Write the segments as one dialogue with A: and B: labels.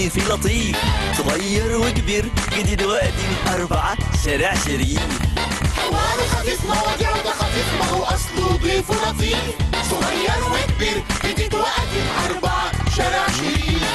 A: صيفي لطيف صغير وكبير جديد وقديم أربعة شارع شريف
B: حوار خفيف مواضيع ده خفيف ما هو اصله ضيف لطيف صغير وكبير جديد وقديم اربعه شارع شريف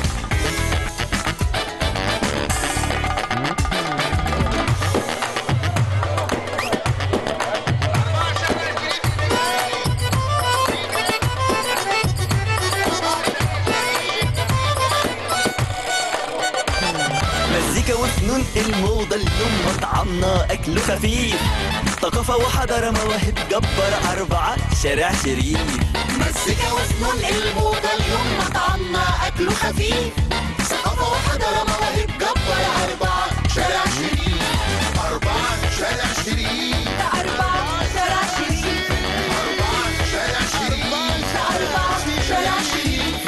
A: مزيكا وفنون الموضة اليوم مطعمنا أكله خفيف ثقافة وحضارة مواهب جبارة أربعة شارع شريف
B: مزيكا وفنون الموضة اليوم مطعمنا أكله خفيف ثقافة وحضارة مواهب جبارة أربعة شارع شريف أربعة شارع شريف
C: أربعة شارع شريف
B: أربعة شارع شريف
C: أربعة
B: شارع شريف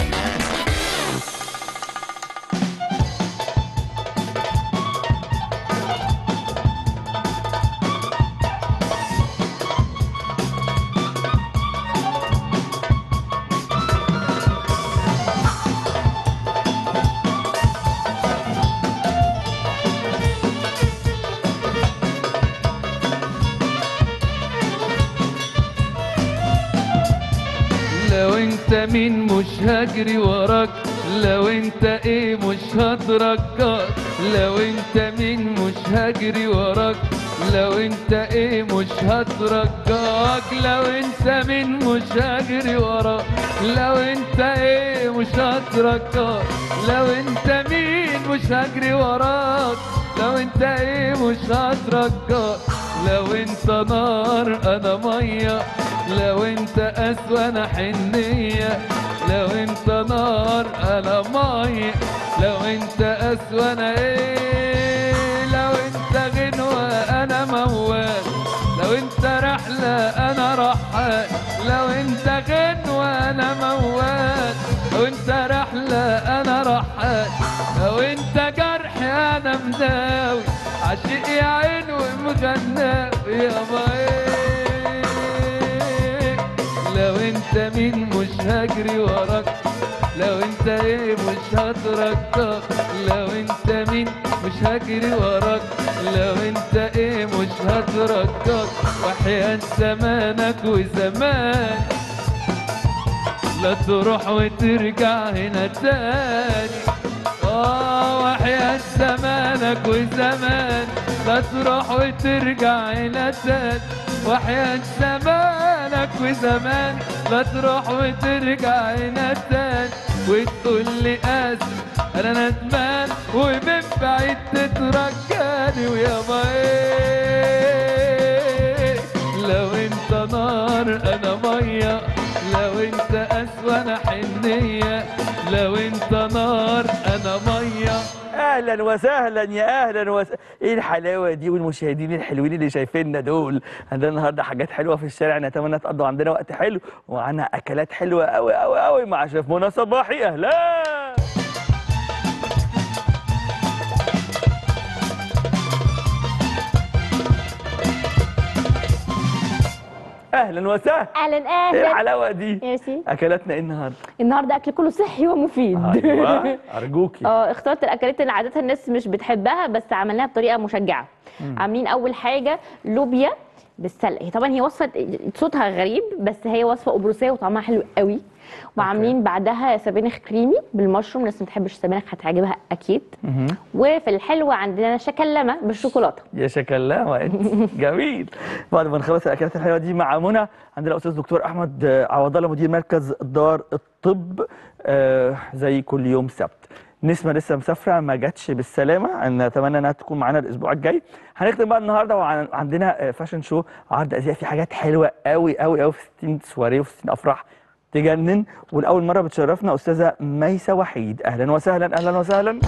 D: لو انت مين مش هجري وراك لو انت ايه مش هترجاك لو انت مين مش هجري وراك لو انت ايه مش هترجاك لو انت مين مش هجري وراك لو انت ايه مش هترجاك لو انت مين مش هجري وراك لو انت ايه مش هترجاك لو انت نار انا ميه لو انت اسوى انا حنيه لو انت نار انا ميه لو انت اسوى انا ايه لو انت غنوه انا موال لو انت رحله انا رحال لو انت غنوه انا موال لو انت رحله انا رحال لو انت جرح انا مداوي عشق يا عين ومغناوي يا ايه لو انت مين مش هجري وراك لو انت ايه مش هتركك لو انت مين مش هجري وراك لو انت ايه مش هتركك وحياة زمانك وزمان لا تروح وترجع هنا تاني اه وحياة زمانك وزمان لا تروح وترجع هنا تاني وحياة زمانك وزمان لا تروح وترجع هنا تاني وتقول لي اسف انا ندمان ومن بعيد تترجاني ويابا ايه لو انت نار انا ميه لو انت اسوى انا حنيه لو انت نار انا ميه
E: اهلا وسهلا يا اهلا وسهلا ايه الحلاوه دي والمشاهدين الحلوين اللي شايفيننا دول عندنا النهارده حاجات حلوه في الشارع نتمنى تقضوا عندنا وقت حلو ومعانا اكلات حلوه قوي قوي قوي مع شيف منى صباحي اهلا اهلا وسهلا
F: اهلا
E: ايه
F: اهلا
E: الحلاوه دي
F: ماشي
E: اكلاتنا ايه النهارده
F: النهارده اكل كله صحي ومفيد
E: ايوه ارجوكي
F: اه اخترت الاكلات اللي عاده الناس مش بتحبها بس عملناها بطريقه مشجعه عاملين اول حاجه لوبيا بالسلق هي طبعا هي وصفه صوتها غريب بس هي وصفه قبرصيه وطعمها حلو قوي وعاملين بعدها سبانخ كريمي بالمشروم الناس ما بتحبش السبانخ هتعجبها اكيد وفي الحلوه عندنا شكلمه بالشوكولاته
E: يا شكلامة انت جميل بعد ما نخلص الاكلات الحلوه دي مع منى عندنا الاستاذ دكتور احمد آه، عوض الله مدير مركز دار الطب آه، زي كل يوم سبت نسمه لسه مسافره ما جاتش بالسلامه نتمنى انها تكون معانا الاسبوع الجاي هنختم بقى النهارده وعندنا فاشن شو عرض ازياء في حاجات حلوه قوي قوي قوي في 60 سواريه وفي 60 افراح تجنن والاول مره بتشرفنا استاذه ميسه وحيد اهلا وسهلا اهلا وسهلا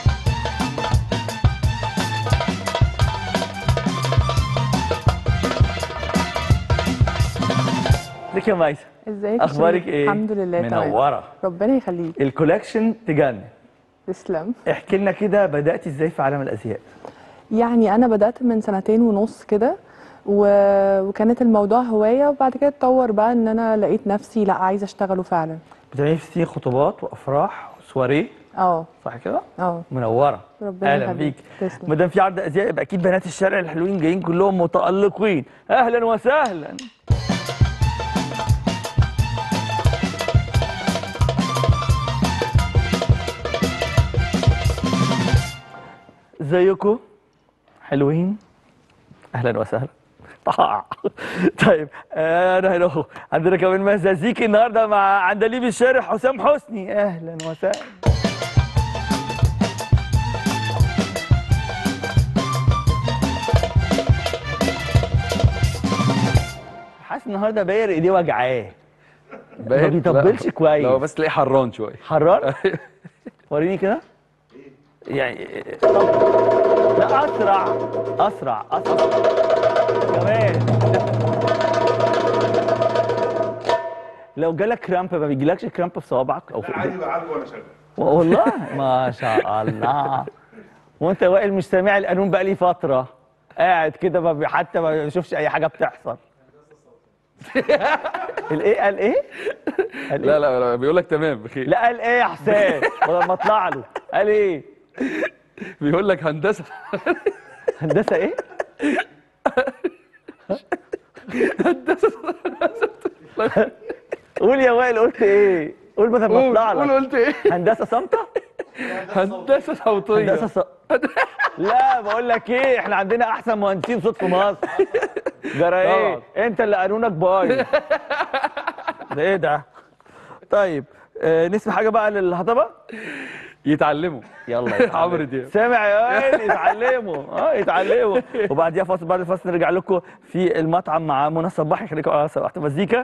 E: ازيك يا ميسه
G: ازيك يا
E: اخبارك
G: شيرين؟
E: ايه
G: الحمد لله تمام
E: منوره
G: ربنا يخليك
E: الكولكشن تجنن
G: تسلم
E: احكي لنا كده بداتي ازاي في عالم الازياء
G: يعني انا بدات من سنتين ونص كده و... وكانت الموضوع هوايه وبعد كده اتطور بقى ان انا لقيت نفسي لا عايزه اشتغله فعلا
E: بتعملي في 60 خطوبات وافراح وسواريه
G: اه
E: صح كده
G: اه
E: منوره
G: ربنا
E: اهلا
G: يخليك.
E: بيك
G: تسلم.
E: ما دام في عرض ازياء يبقى اكيد بنات الشارع الحلوين جايين كلهم متالقين اهلا وسهلا ازيكم حلوين اهلا وسهلا طيب انا هنا اهو عندنا كمان مزازيكي النهارده مع عندليب الشارع حسام حسني اهلا وسهلا حاسس النهارده باير ايديه وجعاه ما بيطبلش
H: لا،
E: كويس.
H: لا هو بس تلاقيه حران شويه
E: حرار وريني كده يعني طب لا اسرع اسرع اسرع كمان لو جالك كرامب ما بيجيلكش كرامب في صوابعك او في
I: عادي
E: ايديك
I: بعالجه وانا شغال
E: والله ما شاء الله وانت وائل مش سامع القانون بقى لي فتره قاعد كده ما بي- حتى ما بيشوفش اي حاجه بتحصل الايه قال ايه قال
H: لا
E: إيه؟
H: لا لا بيقول لك تمام بخير
E: لا قال ايه يا حسام ولما اطلع له قال ايه
H: بيقول لك هندسه
E: هندسه ايه قول يا وائل قلت ايه قول مثلا ما
H: قول
E: اطلع
H: قول
E: لك
H: قلت ايه
E: هندسه صامته
H: هندسه صوتيه
E: هندسه ص... لا بقول لك ايه احنا عندنا احسن مهندسين صوت في مصر جرى ايه انت اللي قانونك بايظ ده ايه ده طيب آه نسمع حاجه بقى للهضبه
H: يتعلموا
E: يلا يا
H: عمرو
E: معلم.
H: دياب.
E: سامع يا وائل يتعلموا اه يتعلموا وبعديها فاصل بعد الفاصل نرجع لكم في المطعم مع منى صباحي خليكم على صباح مزيكا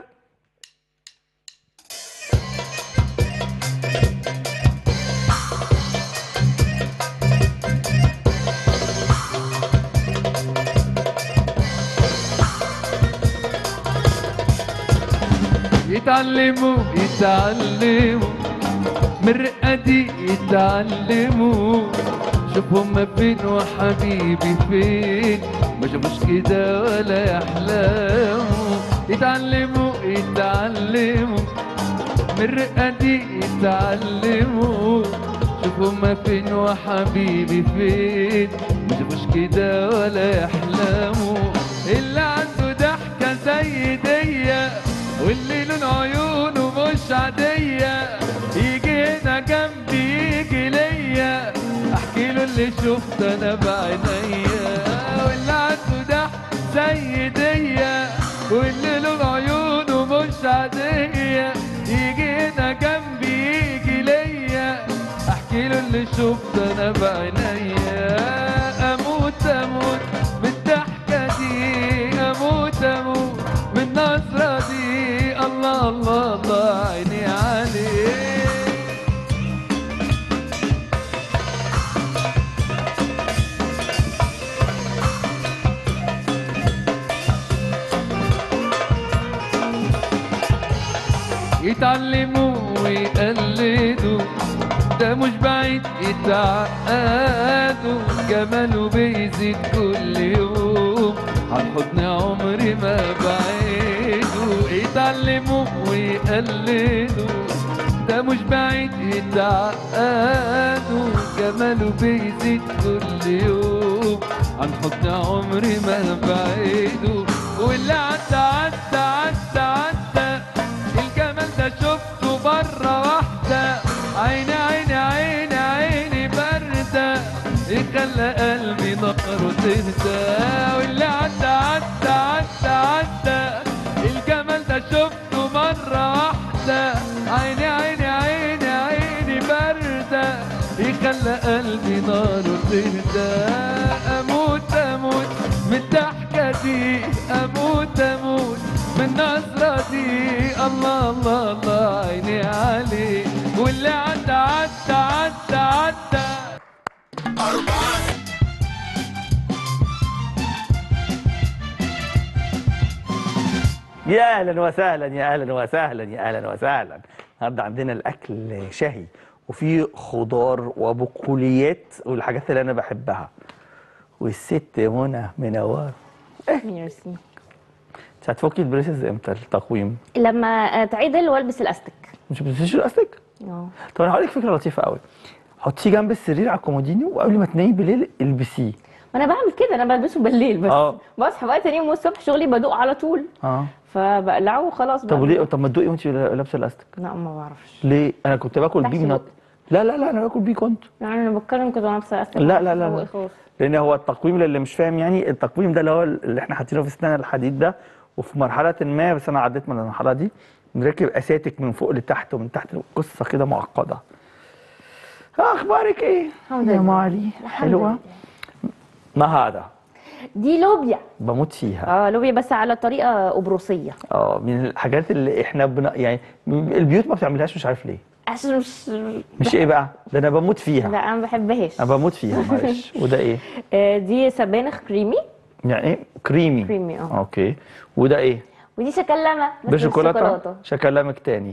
D: يتعلموا يتعلموا من رقدي يتعلموا شوف هما فين وحبيبي فين ما شافوش كده ولا يحلموا يتعلموا يتعلموا من رقدي يتعلموا شوف هما فين وحبيبي فين ما شافوش كده ولا يحلموا اللي عنده ضحكة زي دية واللي لون عيونه مش عادية يجي هنا جنبي يجي ليا احكي له اللي شفت انا بعينيا واللي عنده ضحك زي دية واللي لون عيونه مش عادية يجي هنا جنبي يجي ليا احكي له اللي شفت انا بعينيا اموت اموت من الضحكة دي اموت اموت من النظرة دي الله الله الله عيني عليك يتعلموا ويقلدوا ده مش بعيد يتعقدوا جماله بيزيد كل يوم عن حضن عمري ما بعيده يتعلموا ويقلدوا ده مش بعيد يتعقدوا جماله بيزيد كل يوم عن حضن عمري ما بعيده واللي عدى عدى عدى عدى الجمال ده شفته مرة واحدة عيني عيني عيني عيني باردة يخلى قلبي ناره تهدى واللي عدى عدى عدى عدى الجمال ده شفته مرة واحدة عيني عيني عيني عيني باردة يخلى قلبي ناره تهدى أموت أموت من الضحكة دي أموت أموت من النظرة دي الله الله الله عيني عليه واللي عدى عدى عدى عدى
B: أربعة
E: يا اهلا وسهلا يا اهلا وسهلا يا اهلا وسهلا النهارده عندنا الاكل شهي وفي خضار وبقوليات والحاجات اللي انا بحبها والست منى منوره
F: ميرسي
E: انت هتفكي البريسز امتى التقويم
F: لما اتعدل والبس الاستك
E: مش بتلبسيش الاستك
F: اه
E: طب انا هقول لك فكره لطيفه قوي حطيه جنب السرير على الكومودينو وقبل ما تنامي بالليل البسيه
F: ما انا بعمل كده انا بلبسه بالليل بس
E: اه.
F: بصحى بقى تاني يوم الصبح شغلي بدوق على طول
E: اه
F: فبقلعه وخلاص
E: طب
F: بقى.
E: وليه طب ما تدوقي وانت لابسه الاستيك
F: لا ما بعرفش
E: ليه انا كنت باكل
F: بحسب
E: بيه نط لا لا لا انا باكل بيه كنت
F: يعني انا بتكلم كده وانا لابسه أستك.
E: لا لا لا,
F: هو
E: لا.
F: خلاص.
E: لان هو التقويم اللي مش فاهم يعني التقويم ده اللي هو اللي احنا حاطينه في اسنان الحديد ده وفي مرحله ما بس انا عديت من المرحله دي بنركب اساتك من فوق لتحت ومن تحت قصه كده معقده اخبارك ايه
F: الحمد
E: يا
F: لله.
E: معالي
F: الحمد
E: حلوه
F: لله.
E: ما هذا
F: دي لوبيا
E: بموت فيها
F: اه لوبيا بس على طريقه قبرصيه
E: اه من الحاجات اللي احنا بن... يعني البيوت ما بتعملهاش مش عارف ليه
F: عشان مش
E: مش ايه بقى ده انا بموت فيها
F: لا انا ما بحبهاش
E: انا بموت فيها معلش وده ايه
F: آه، دي سبانخ كريمي
E: يعني ايه كريمي
F: كريمي اه
E: اوكي وده ايه
F: ودي شكلمه بس
E: بشوكولاته
F: بالشوكولاتة.
E: شكلامك تاني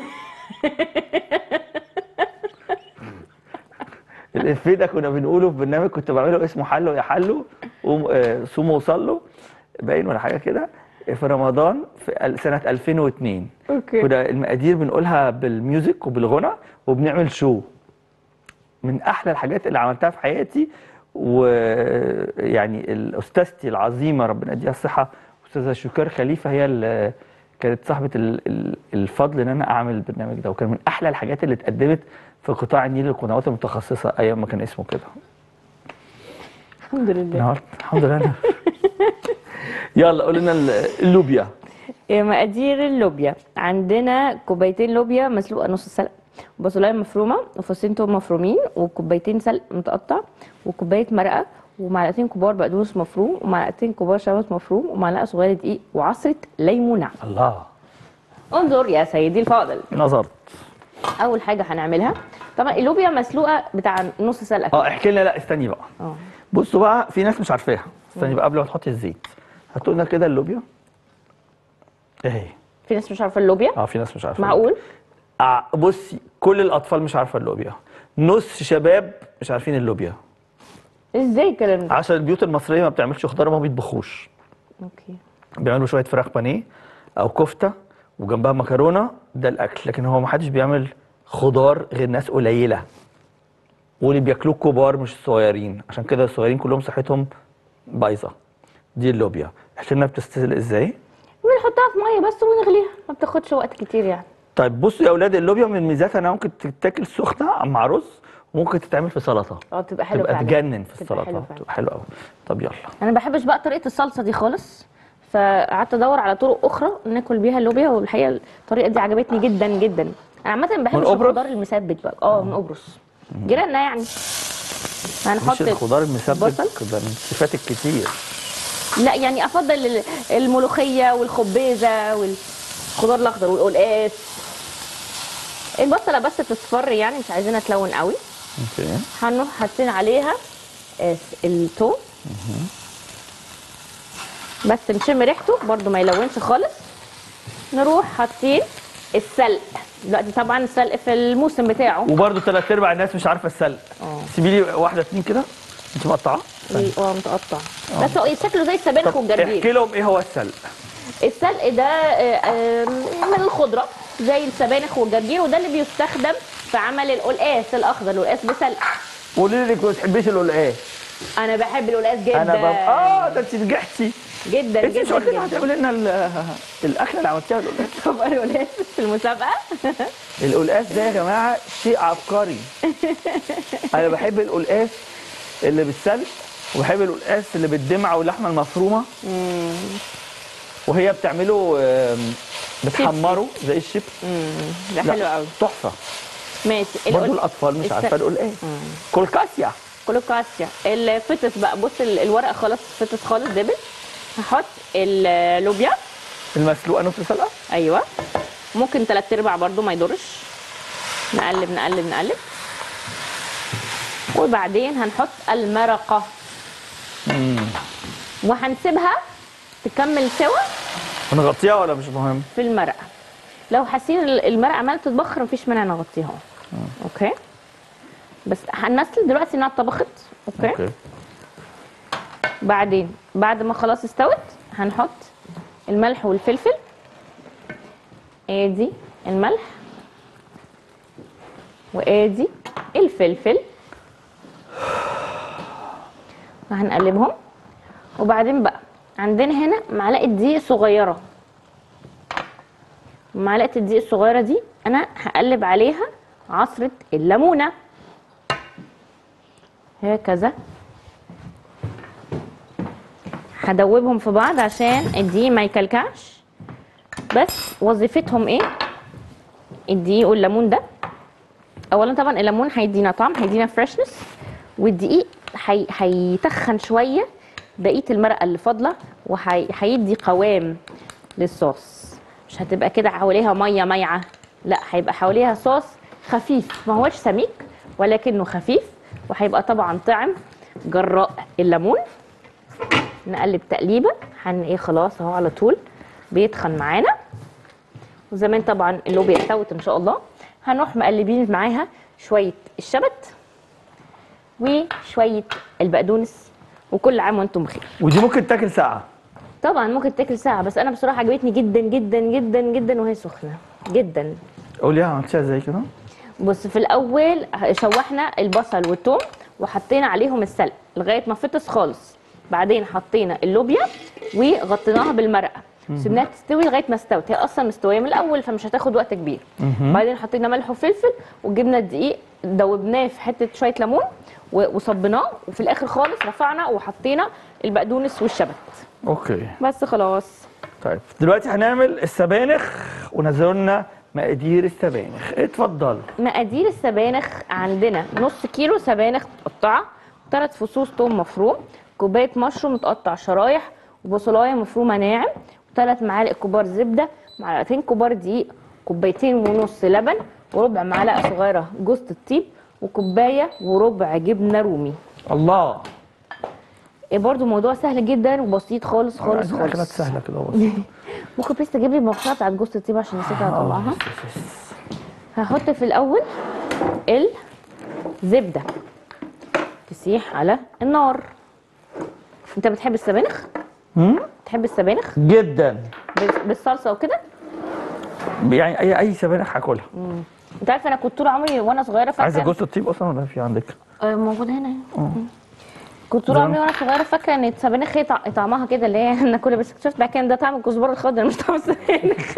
E: الافيه ده كنا بنقوله في برنامج كنت بعمله اسمه حلو يا حلو قوم آه، صوم وصلوا باين ولا حاجه كده في رمضان في ال- سنه 2002
F: اوكي
E: كنا المقادير بنقولها بالميوزك وبالغنى وبنعمل شو من احلى الحاجات اللي عملتها في حياتي ويعني استاذتي العظيمه ربنا يديها الصحه استاذه شكر خليفه هي اللي كانت صاحبه ال- ال- الفضل ان انا اعمل البرنامج ده وكان من احلى الحاجات اللي اتقدمت في قطاع النيل للقنوات المتخصصه ايام ما كان اسمه كده
F: الحمد لله
E: النهارده الحمد لله أنا. يلا قول لنا ال- اللوبيا
F: آه، مقادير اللوبيا عندنا كوبايتين لوبيا مسلوقه نص سلق وبصلايه مفرومه وفصين توم مفرومين وكوبايتين سلق متقطع وكوبايه مرقه ومعلقتين كبار بقدونس مفروم ومعلقتين كبار شبت مفروم ومعلقه صغيره دقيق وعصره ليمونه
E: الله
F: انظر يا سيدي الفاضل
E: نظرت
F: اول حاجه هنعملها طبعا اللوبيا مسلوقه بتاع نص سلقه كده.
E: اه احكي لنا لا استني بقى
F: اه
E: بصوا بقى في ناس مش عارفاها استني بقى قبل ما تحطي الزيت هاتوا لنا كده اللوبيا اهي
F: في ناس مش عارفه اللوبيا
E: اه في ناس مش عارفه
F: معقول
E: آه بصي كل الاطفال مش عارفه اللوبيا نص شباب مش عارفين اللوبيا
F: ازاي الكلام ده
E: عشان البيوت المصريه ما بتعملش خضار وما بيطبخوش
F: اوكي
E: بيعملوا شويه فراخ بانيه او كفته وجنبها مكرونه ده الاكل لكن هو ما حدش بيعمل خضار غير ناس قليله واللي بياكلوه كبار مش الصغيرين عشان كده الصغيرين كلهم صحتهم بايظه دي اللوبيا احكي لنا بتستسلق ازاي
F: بنحطها في ميه بس ونغليها ما بتاخدش وقت كتير يعني
E: طيب بصوا يا اولاد اللوبيا من ميزاتها انها ممكن تتاكل سخنه مع رز وممكن تتعمل في سلطه
F: اه تبقى حلوه
E: تبقى
F: فعلا
E: تجنن في
F: تبقى حلوة
E: السلطه
F: فعلا.
E: تبقى حلوه قوي طب يلا
F: انا ما بحبش بقى طريقه الصلصه دي خالص فقعدت ادور على طرق اخرى ناكل بيها اللوبيا والحقيقه الطريقه دي عجبتني جدا جدا انا عامه ما بحبش
E: قبرص؟
F: الخضار المسبك بقى اه من قبرص جيراننا يعني هنحط
E: مش الخضار المسبك
F: بصل
E: ده من الصفات الكتير
F: لا يعني افضل ال- الملوخيه والخبيزه والخضار الاخضر والقلقاس البصله بس تصفر يعني مش عايزينها تلون قوي
E: اوكي
F: هنروح حاطين عليها آه، الثوم بس نشم ريحته برضو ما يلونش خالص نروح حاطين السلق دلوقتي طبعا السلق في الموسم بتاعه
E: وبرده ثلاث ارباع الناس مش عارفه السلق
F: اه
E: سيبي لي واحده اتنين كده انت مقطعه
F: اه متقطع بس هو شكله زي السبانخ
E: احكي
F: والجرجير
E: لهم ايه هو السلق
F: السلق ده آه، آم، من الخضره زي السبانخ والجرجير وده اللي بيستخدم في عمل القلقاس الاخضر القلقاس بسلق
E: قولي لي انك ما بتحبيش القلقاس
F: انا بحب القلقاس جدا
E: انا بب... اه ده انت نجحتي
F: جدا
E: انت مش
F: جدا
E: قلت لنا
F: جدا
E: هتعملي لنا ال- الاكله اللي عملتيها القلقاس
F: طب القلقاس في المسابقه
E: القلقاس ده يا جماعه شيء عبقري انا بحب القلقاس اللي بالسلق وبحب القلقاس اللي بالدمعه واللحمه المفرومه وهي بتعمله آم، بتحمره زي الشيبس
F: ده
E: لا،
F: حلو قوي
E: تحفه
F: ماشي
E: برضه
F: القل-
E: الاطفال مش
F: الس-
E: عارفه القلقاس كولكاسيا
F: كولوكاسيا الفتس بقى بص ال- الورقه خلاص فتس خالص دبل هحط اللوبيا
E: المسلوقه نص سلقه
F: ايوه ممكن تلات ارباع برضو ما يضرش نقلب نقلب نقلب وبعدين هنحط المرقه وهنسيبها تكمل سوا
E: ونغطيها ولا مش مهم
F: في المرقه لو حاسين ال- المرقه عماله تتبخر مفيش مانع نغطيها اوكي بس هنمثل دلوقتي انها اتطبخت اوكي,
E: اوكي
F: بعدين بعد ما خلاص استوت هنحط الملح والفلفل ادي الملح وادي الفلفل وهنقلبهم وبعدين بقى عندنا هنا معلقه دقيق صغيره معلقه الدقيق الصغيره دي انا هقلب عليها عصره الليمونه هكذا هدوبهم في بعض عشان الدقيق ما يكلكعش بس وظيفتهم ايه الدقيق والليمون ده اولا طبعا الليمون هيدينا طعم هيدينا فريشنس والدقيق هي- هيتخن شويه بقيه المرقه اللي فاضله وهيدي قوام للصوص مش هتبقى كده حواليها ميه مايعه لا هيبقى حواليها صوص خفيف ما هوش سميك ولكنه خفيف وهيبقى طبعا طعم جراء الليمون نقلب تقليبه هن ايه خلاص اهو على طول بيتخن معانا وزمان طبعا اللوبيا استوت ان شاء الله هنروح مقلبين معاها شويه الشبت وشويه البقدونس وكل عام وانتم بخير
E: ودي ممكن تاكل ساعه
F: طبعا ممكن تاكل ساعه بس انا بصراحه عجبتني جدا جدا جدا جدا وهي سخنه جدا
E: قولي عملتيها ازاي كده
F: بص في الاول شوحنا البصل والثوم وحطينا عليهم السلق لغايه ما فطس خالص بعدين حطينا اللوبيا وغطيناها بالمرقه سيبناها تستوي لغايه ما استوت هي اصلا مستويه من الاول فمش هتاخد وقت كبير بعدين حطينا ملح وفلفل وجبنا الدقيق دوبناه في حته شويه ليمون و- وصبناه وفي الاخر خالص رفعنا وحطينا البقدونس والشبت
E: اوكي
F: بس خلاص
E: طيب دلوقتي هنعمل السبانخ ونزلوا لنا مقادير السبانخ اتفضل
F: مقادير السبانخ عندنا نص كيلو سبانخ متقطعه ثلاث فصوص توم مفروم كوبايه مشروم متقطع شرايح وبصلايه مفرومه ناعم ثلاث معالق كبار زبده معلقتين كبار دقيق كوبايتين ونص لبن وربع معلقه صغيره جوز الطيب وكوبايه وربع جبنه رومي
E: الله
F: إيه برضو موضوع سهل جدا وبسيط خالص خالص
E: عايزين اكلات
F: خالص
E: سهله كده بس
F: ممكن بس تجيب لي المبشره بتاعت جوز الطيب عشان نسيتها اطلعها هحط في الاول الزبده تسيح على النار انت بتحب السبانخ
E: مم؟
F: بتحب السبانخ
E: جدا
F: بال- بالصلصه وكده
E: يعني اي اي سبانخ هاكلها
F: انت عارف انا كنت طول عمري وانا صغيره فاكره
E: عايزه جوز الطيب اصلا ولا في عندك
F: آه، موجود هنا مم. كنت طول عمري وانا صغيره فاكره ان السبانخ هي طع- طعمها كده اللي هي ناكلها بس اكتشفت بعد كده إن ده طعم الكزبره الخضراء مش طعم السبانخ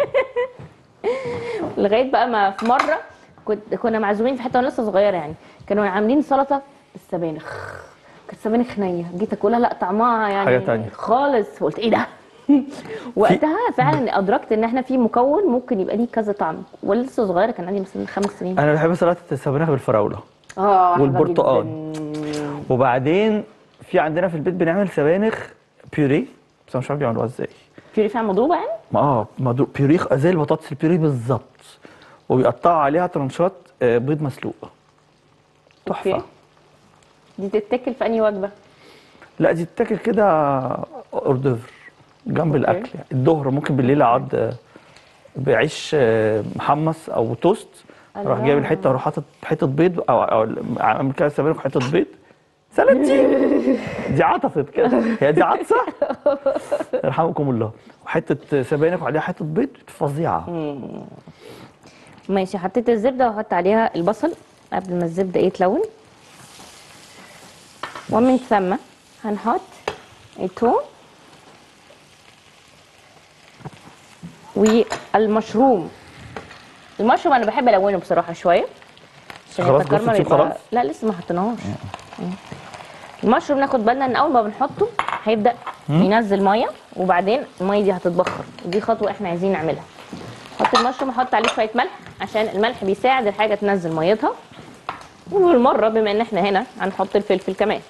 F: لغايه بقى ما في مره كنت كنا معزومين في حته وانا لسه صغيره يعني كانوا عاملين سلطه بالسبانخ كانت سبانخ نيه جيت اكلها لا طعمها يعني
E: حاجة تانية.
F: خالص فقلت ايه ده وقتها فعلا ادركت ان احنا في مكون ممكن يبقى ليه كذا طعم ولسه صغيره كان عندي مثلا خمس سنين
E: انا بحب سلطه السبانخ بالفراوله
F: اه حلوة
E: والبرتقال.
F: جداً.
E: وبعدين في عندنا في البيت بنعمل سبانخ بيوري بس انا مش عارف بيعملوها ازاي
F: بيوري فعلا مضروبه يعني
E: ما اه مضروب بيوري زي البطاطس البيوري بالظبط وبيقطعوا عليها ترنشات آه، بيض مسلوق تحفه
F: أوكي. دي تتاكل في انهي وجبه
E: لا دي تتاكل كده اوردوفر جنب الاكل يعني الظهر ممكن بالليل اقعد آه، بعيش آه، محمص او توست اروح
F: الله.
E: جايب الحته واروح حاطط حته بيض او او اعمل كده سبانخ وحته بيض سلامتي دي عطفت كده هي دي عطسه يرحمكم الله وحته سبانخ وعليها حته بيض فظيعه
F: ماشي حطيت الزبده وحط عليها البصل قبل ما الزبده ايه تلون ومن ثم هنحط الثوم والمشروم المشروم انا بحب الونه بصراحه شويه عشان
E: خلاص
F: يتكرمل
E: جوز الطيب
F: يبقى-
E: خلاص؟
F: لا لسه ما حطيناهوش مم. المشروم ناخد بالنا ان اول ما بنحطه هيبدا ينزل ميه وبعدين الميه دي هتتبخر ودي خطوه احنا عايزين نعملها حط المشروم احط عليه شويه ملح عشان الملح بيساعد الحاجه تنزل ميتها وبالمره بما ان احنا هنا هنحط الفلفل كمان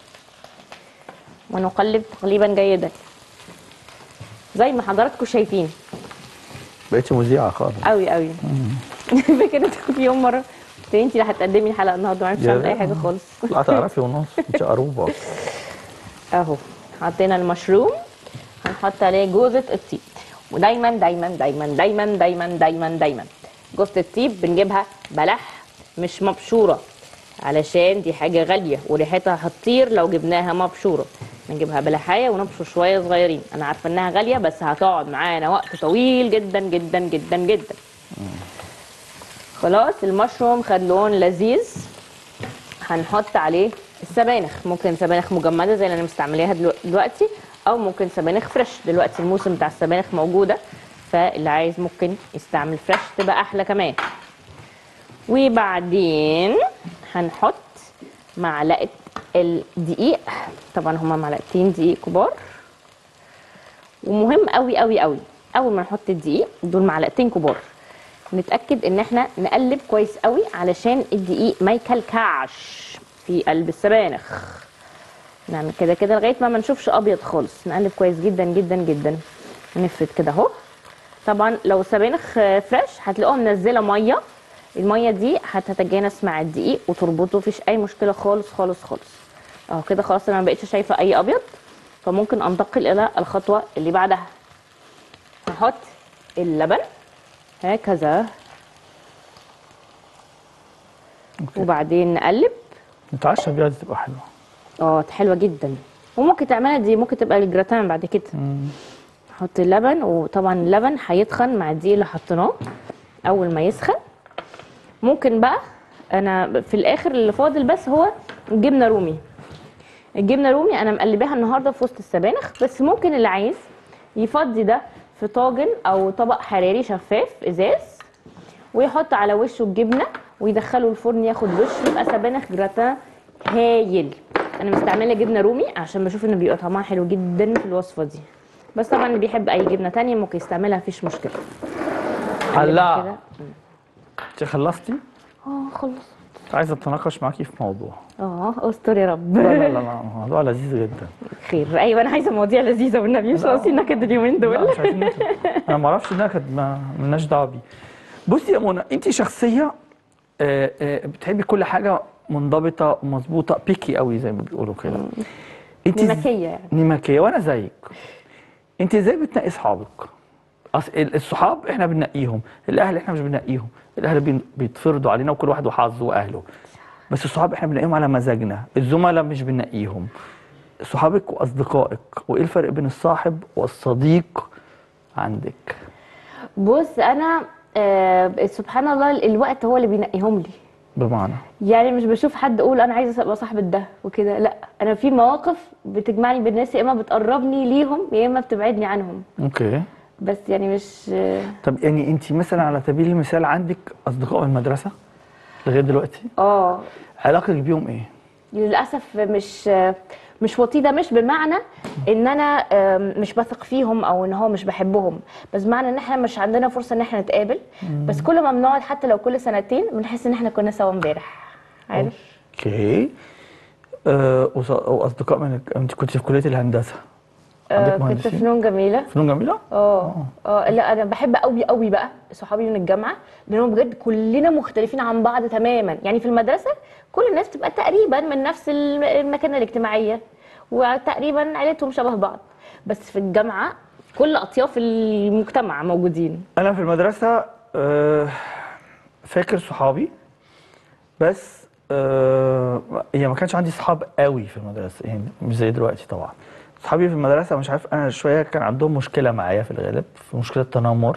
F: ونقلب تقليبا جيدا زي ما حضراتكم شايفين
E: بقيتش مذيعه خالص
F: قوي قوي فاكر انت في يوم مره قلت لي انت اللي هتقدمي الحلقه النهارده ما عرفتش
E: يا
F: اعمل اي
E: لا.
F: حاجه خالص
E: لا تعرفي ونص انت قروبه
F: اهو حطينا المشروم هنحط عليه جوزة الطيب ودايما دايما دايما دايما دايما دايما دايما جوزة الطيب بنجيبها بلح مش مبشورة علشان دي حاجة غالية وريحتها هتطير لو جبناها مبشورة بنجيبها بلحاية ونبشر شوية صغيرين انا عارفة انها غالية بس هتقعد معانا وقت طويل جدا جدا جدا جدا خلاص المشروم خد لون لذيذ هنحط عليه السبانخ ممكن سبانخ مجمده زي اللي انا مستعملاها دلو- دلوقتي او ممكن سبانخ فريش دلوقتي الموسم بتاع السبانخ موجوده فاللي عايز ممكن يستعمل فريش تبقى احلى كمان وبعدين هنحط معلقه الدقيق طبعا هما معلقتين دقيق كبار ومهم قوي قوي قوي اول ما نحط الدقيق دول معلقتين كبار نتاكد ان احنا نقلب كويس قوي علشان الدقيق ما يكلكعش في قلب السبانخ نعمل كده كده لغايه ما ما نشوفش ابيض خالص نقلب كويس جدا جدا جدا نفرد كده اهو طبعا لو سبانخ آه، فريش هتلاقوها منزله ميه الميه دي هتتجانس مع الدقيق وتربطه مفيش اي مشكله خالص خالص خالص اهو كده خلاص انا ما بقتش شايفه اي ابيض فممكن انتقل الى الخطوه اللي بعدها هحط اللبن هكذا وبعدين نقلب
E: نتعشى بيها دي تبقى حلوه
F: اه حلوه جدا وممكن تعملها دي ممكن تبقى الجراتان بعد كده نحط اللبن وطبعا اللبن هيتخن مع الدقيق اللي حطيناه اول ما يسخن ممكن بقى انا في الاخر اللي فاضل بس هو الجبنه رومي الجبنه رومي انا مقلباها النهارده في وسط السبانخ بس ممكن اللي عايز يفضي ده في طاجن او طبق حراري شفاف ازاز ويحط على وشه الجبنه ويدخله الفرن ياخد وش يبقى سبانخ جراتان هايل انا مستعمله جبنه رومي عشان بشوف انه بيبقى طعمها حلو جدا في الوصفه دي بس طبعا اللي بيحب اي جبنه تانية ممكن يستعملها مفيش مشكله
E: هلا
F: كده.
E: انت خلصتي
F: اه خلص
E: عايزه اتناقش معاكي في موضوع
F: اه استر يا رب
E: لا لا لا لا، موضوع لذيذ جدا
F: خير ايوه انا عايزه مواضيع لذيذه والنبي مش ناقصين نكد اليومين
E: لا
F: دول
E: مش عايزين نكد. انا ما اعرفش انها كانت ما ملناش دعوه بيه بصي يا منى انت شخصيه آه، آه، بتحبي كل حاجه منضبطه ومظبوطه بيكي قوي زي ما بيقولوا كده انت
F: نمكيه يعني
E: نمكيه وانا زيك انت ازاي بتنقي اصحابك أصل ال- الصحاب احنا بننقيهم الاهل احنا مش بننقيهم الاهل بين- بيتفرضوا علينا وكل واحد وحظه واهله بس الصحاب احنا بننقيهم على مزاجنا الزملاء مش بننقيهم صحابك واصدقائك وايه الفرق بين الصاحب والصديق عندك
F: بص انا آه سبحان الله الوقت هو اللي بينقيهم لي
E: بمعنى
F: يعني مش بشوف حد اقول انا عايزه ابقى صاحبه ده وكده لا انا في مواقف بتجمعني بالناس يا اما بتقربني ليهم يا اما بتبعدني عنهم
E: اوكي
F: بس يعني مش
E: طب يعني انت مثلا على سبيل المثال عندك اصدقاء من المدرسه لغايه دلوقتي
F: اه
E: علاقتك بيهم ايه
F: للاسف مش مش وطيده مش بمعنى ان انا آم، مش بثق فيهم او ان هو مش بحبهم بس بمعنى ان احنا مش عندنا فرصه ان احنا نتقابل بس كل ما بنقعد حتى لو كل سنتين بنحس ان احنا كنا سوا امبارح عارف
E: اوكي أه وص- واصدقاء من انت كنت في كليه الهندسه
F: آه
E: عندك
F: كنت
E: مهندسين
F: فنون جميله
E: فنون جميله
F: اه اه لا انا بحب قوي قوي بقى صحابي من الجامعه لانهم بجد كلنا مختلفين عن بعض تماما يعني في المدرسه كل الناس بتبقى تقريبا من نفس الم- المكانه الاجتماعيه وتقريبا عيلتهم شبه بعض بس في الجامعه كل اطياف المجتمع موجودين
E: انا في المدرسه أه فاكر صحابي بس أه يعني ما كانش عندي صحاب قوي في المدرسه يعني مش زي دلوقتي طبعا صحابي في المدرسه مش عارف انا شويه كان عندهم مشكله معايا في الغالب في مشكله تنمر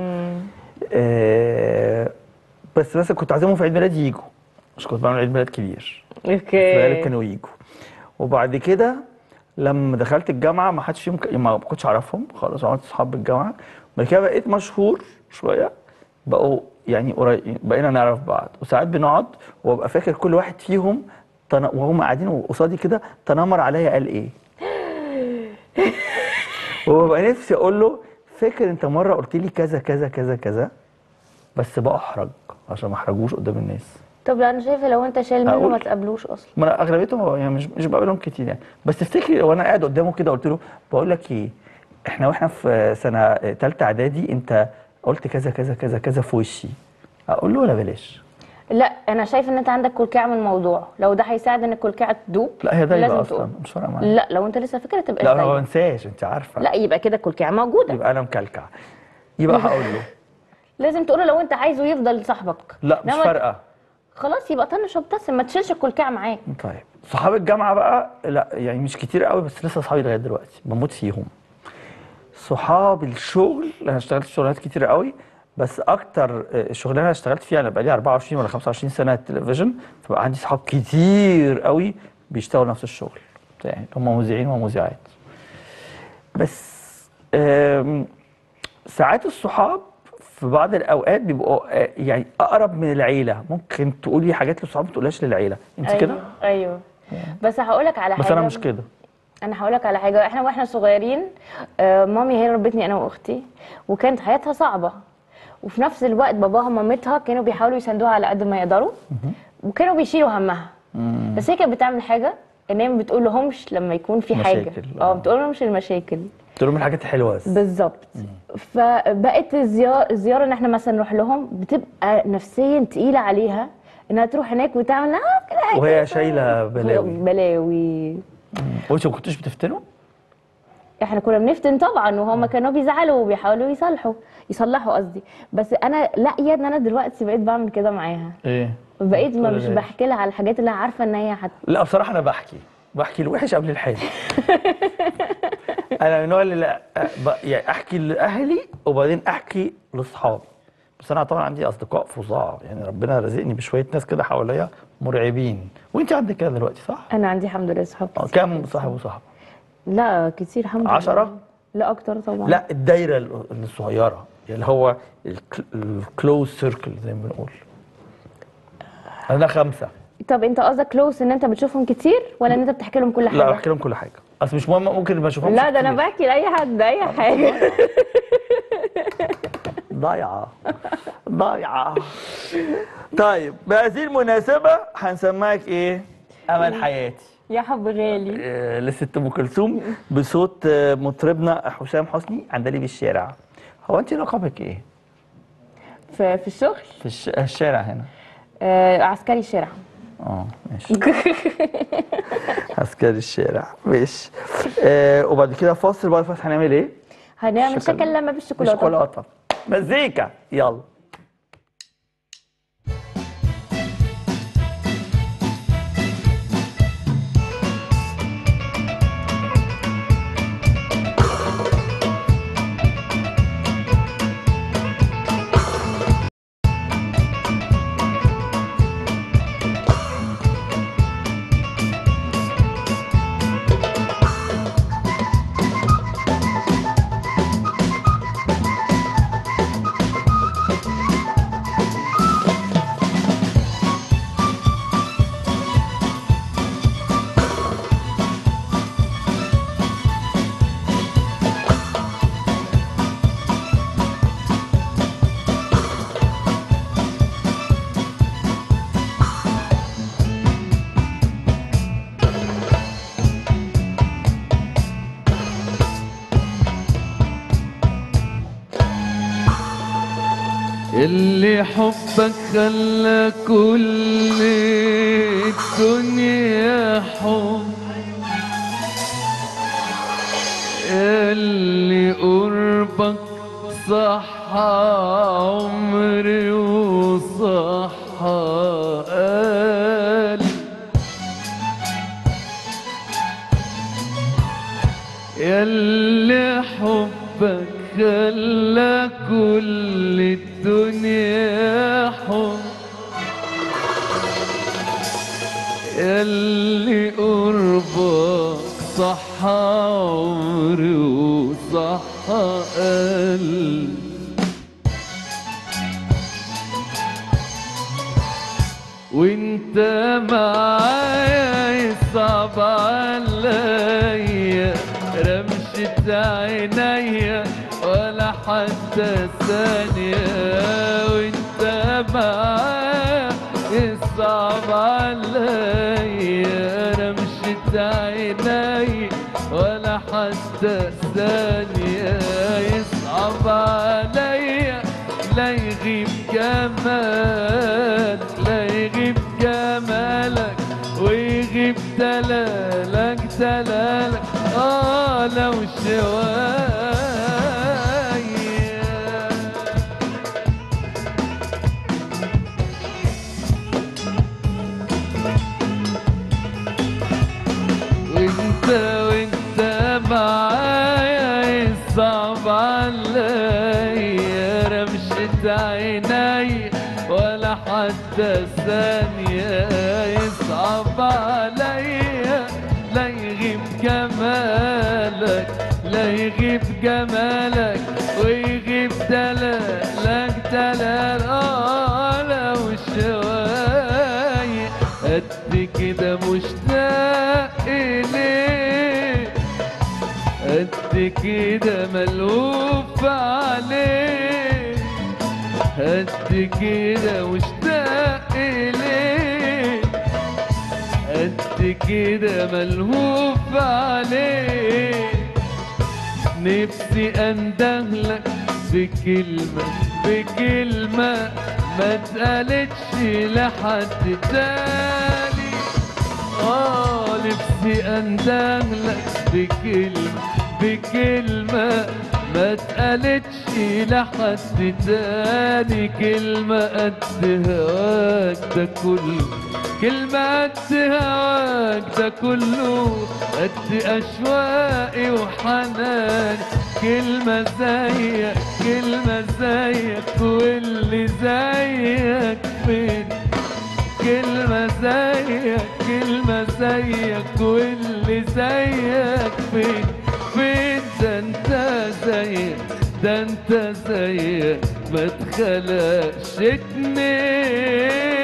E: أه بس مثلا كنت عازمهم في عيد ميلادي يجوا مش كنت بعمل عيد ميلاد كبير في الغالب
F: اوكي
E: كانوا يجوا وبعد كده لما دخلت الجامعه ما حدش فيهم ك- ما كنتش اعرفهم خالص وعملت صحاب بالجامعه بعد كده بقيت مشهور شويه بقوا يعني قريب بقينا نعرف بعض وساعات بنقعد وابقى فاكر كل واحد فيهم تن... وهم قاعدين قصادي كده تنمر عليا قال ايه وببقى نفسي اقول له فاكر انت مره قلت لي كذا كذا كذا كذا بس بأحرج عشان ما احرجوش قدام الناس
F: طب لا انا شايفه لو انت شايل منه
E: أقول.
F: ما تقابلوش اصلا
E: ما انا اغلبيتهم يعني مش مش بقابلهم كتير يعني بس تفتكري وانا قاعد قدامه كده قلت له بقول لك ايه احنا واحنا في سنه ثالثه اعدادي انت قلت كذا كذا كذا كذا في وشي اقول له ولا بلاش
F: لا انا شايفه ان انت عندك كلكعه من الموضوع لو ده هيساعد ان الكلكعه تدوب
E: لا هي دايما
F: لازم
E: اصلا
F: تقول.
E: مش فارقه معايا
F: لا لو انت لسه فاكره تبقى
E: لا انا ما
F: دايما.
E: بنساش انت عارفه
F: لا يبقى كده الكلكعه موجوده
E: يبقى انا مكلكع يبقى هقول له
F: لازم تقوله لو انت عايزه يفضل صاحبك
E: لا مش
F: إنما
E: فارقه
F: خلاص يبقى طنش وابتسم ما تشيلش الكلكعه معاك
E: طيب صحاب الجامعه بقى لا يعني مش كتير قوي بس لسه صحابي لغايه دلوقتي بموت فيهم صحاب الشغل انا اشتغلت شغلات كتير قوي بس اكتر آه، الشغلانه اللي اشتغلت فيها انا بقالي 24 ولا 25 سنه تلفزيون فبقى عندي صحاب كتير قوي بيشتغلوا نفس الشغل بتاعي هم مذيعين ومذيعات بس آم، ساعات الصحاب في بعض الاوقات بيبقوا آه، يعني اقرب من العيله ممكن تقولي حاجات للصحاب ما تقولهاش للعيله انت
F: أيوة.
E: كده
F: ايوه بس هقول لك على
E: بس
F: حاجه
E: انا مش كده
F: انا هقول لك على حاجه احنا واحنا صغيرين آه، مامي هي اللي ربتني انا واختي وكانت حياتها صعبه وفي نفس الوقت باباها ومامتها كانوا بيحاولوا يساندوها على قد ما يقدروا وكانوا بيشيلوا همها بس هي كانت بتعمل حاجه ان هي ما بتقول لهمش لما يكون في حاجه
E: مشاكل،
F: اه
E: آه.
F: بتقول لهمش المشاكل
E: دول من الحاجات الحلوه بس
F: بالظبط فبقت الزيارة, الزيارة ان احنا مثلا نروح لهم بتبقى نفسيا تقيلة عليها انها تروح هناك وتعمل اه كده حاجة
E: وهي
F: كويسة.
E: شايله بلاوي
F: بلاوي
E: وانتوا ما كنتوش بتفتنوا؟
F: احنا كنا بنفتن طبعا وهم كانوا بيزعلوا وبيحاولوا يصلحوا يصلحوا قصدي بس انا لاقيه ان انا دلوقتي بقيت بعمل كده معاها
E: ايه
F: بقيت ما
E: تقولي
F: مش
E: ليه؟
F: بحكي لها على الحاجات اللي أنا عارفه ان هي هت...
E: لا بصراحه انا بحكي بحكي الوحش قبل الحلو انا من النوع اللي لا ب- يعني احكي لاهلي وبعدين احكي لاصحابي بس انا طبعا عندي اصدقاء فظاع يعني ربنا رزقني بشويه ناس كده حواليا مرعبين وانت عندك كده دلوقتي صح؟
F: انا عندي الحمد لله صحاب
E: آه،
F: كتير.
E: كام صاحب وصاحب؟
F: لا كتير الحمد لله
E: عشرة؟
F: لا اكتر طبعا
E: لا الدايره ال- الصغيره اللي هو الكلوز سيركل زي ما بنقول انا خمسه
F: طب انت قصدك كلوز ان انت بتشوفهم كتير ولا ان انت بتحكي لهم كل حاجه
E: لا بحكي لهم كل حاجه اصل مش مهم ممكن ما اشوفهمش
F: لا ده انا
E: كتير.
F: بحكي لاي حد اي حاجه
E: ضايعة ضايعة طيب بهذه المناسبة هنسمعك ايه؟ أمل حياتي
F: يا حب غالي
E: آه، لست أم كلثوم بصوت آه، مطربنا حسام حسني عندلي بالشارع هو أنت لقبك ايه؟
F: في, في الشغل
E: في الش... الشارع هنا
F: آه عسكري الشارع
E: اه ماشي عسكري الشارع ماشي آه وبعد كده فاصل بعد الفاصل هنعمل ايه؟
F: هنعمل
E: شوكولا-
F: شكل بالشوكولاته
E: شوكولاتة مزيكا يلا
D: اللي حبك خلى كل الدنيا حب اللي قربك صح عمري وصح قلبي ياللي حبك خلى كل الدنيا حب ياللي قربك صح عمري وصح قلبي وانت معايا يصعب عليا رمشة عينيا ولا حتى ثانية وانت معايا يصعب عليا رمشة عينيا ولا حتى ثانية يصعب عليا لا يغيب جمالك لا يغيب جمالك ويغيب دلالك دلالك اه لو شوية وانت وانت معايا يصعب عليا رمشة انت عيني ولا حتى ثانية يصعب عليا لا يغيب جمالك لا يغيب جمالك ويغيب دلالك دلال اه لو شوية قد كده مشتاق إليك قد كده ملهوف عليك قد كده مشتاق إليك قد كده ملهوف عليك نفسي اندهلك بكلمة بكلمة ما اتقالتش لحد تاني اه نفسي اندهلك بكلمة بكلمة ما اتقالتش لحد تاني كلمة قد هواك ده كله كلمة قد هواك ده كله قد أشواقي وحنان كلمة زيك كلمة زيك واللي زيك فين كلمة زيك كلمة زيك واللي زيك فين فين ده انت زيك ده انت زيك ما اتخلقش اتنين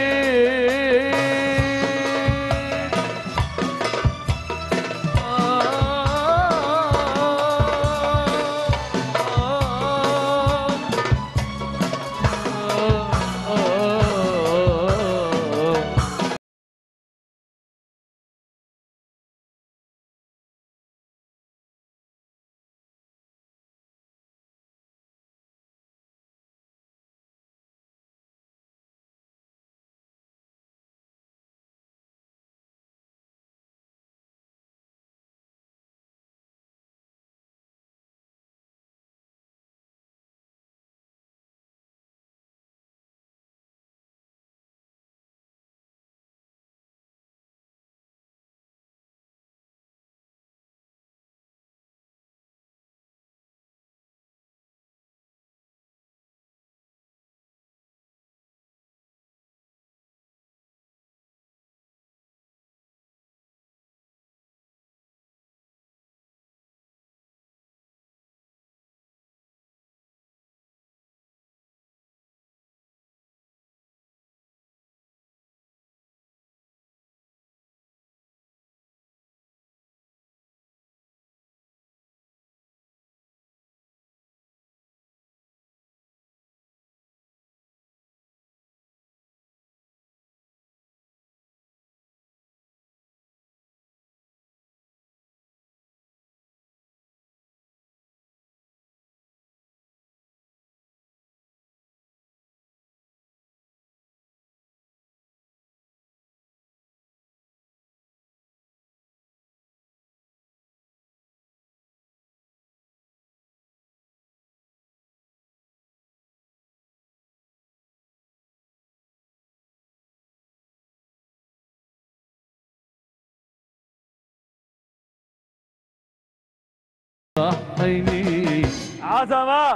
D: صحيني
E: عظمه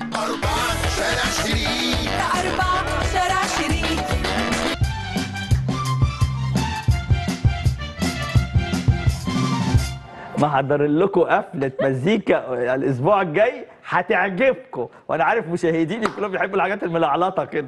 B: أربعة شارع شريك
C: أربعة شارع شريك
E: محضر لكم قفله مزيكا الاسبوع الجاي هتعجبكم وانا عارف مشاهديني كلهم بيحبوا الحاجات الملعلطه كده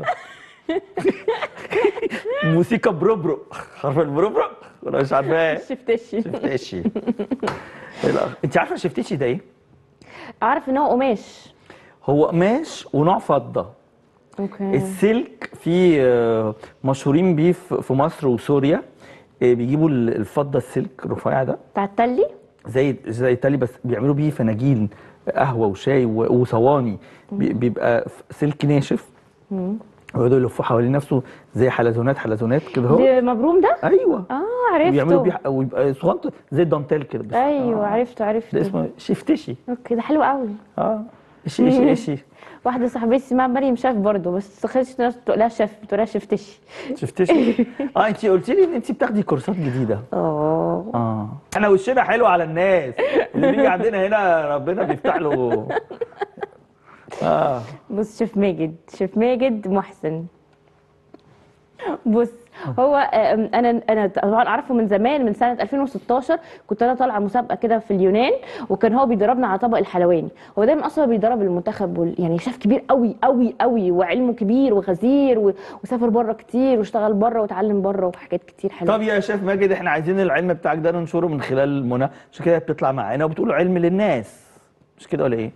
E: موسيقى بروبرو عارفه البروبرو ولا مش عارفاه
F: شفتشي
E: شفتشي انت عارفه شفتشي ده ايه
F: اعرف ان هو قماش
E: هو قماش ونوع فضه
F: اوكي
E: السلك في آه، مشهورين بيه في في مصر وسوريا آه، بيجيبوا ال- الفضه السلك الرفيع ده
F: بتاع التلي
E: زي زي التالي بس بيعملوا بيه فناجين قهوه وشاي و- وصواني بي- بيبقى ف- سلك ناشف ويقعدوا يلفوه حوالين نفسه زي حلزونات حلزونات كده اهو
F: ده مبروم ده
E: ايوه
F: اه
E: بيعملوا بيه
F: عرفته
E: ويبقى صغنطر زي الدانتيل كده بس
F: ايوه
E: آه.
F: عرفته
E: ده
F: عرفته
E: اسمه شفتشي
F: اوكي ده حلو قوي
E: اه اشي اشي اشي
F: واحده صاحبتي اسمها مريم شاف برضه بس خلصت ناس تقولها شاف بتقولها شفتشي
E: شفتشي اه انت قلت لي ان انت بتاخدي كورسات جديده
F: اه
E: اه احنا وشنا حلو على الناس اللي بيجي عندنا هنا ربنا بيفتح له اه
F: بص شيف ماجد شيف ماجد محسن بص هو آم، انا انا طبعا اعرفه من زمان من سنه 2016 كنت انا طالعه مسابقه كده في اليونان وكان هو بيدربنا على طبق الحلواني هو دايما اصلا بيدرب المنتخب وال... يعني شيف كبير قوي قوي قوي وعلمه كبير وغزير و... وسافر بره كتير واشتغل بره واتعلم بره وحاجات كتير حلوه
E: طب يا شيف ماجد احنا عايزين العلم بتاعك ده ننشره من خلال منى عشان كده بتطلع معانا وبتقول علم للناس مش كده ولا ايه؟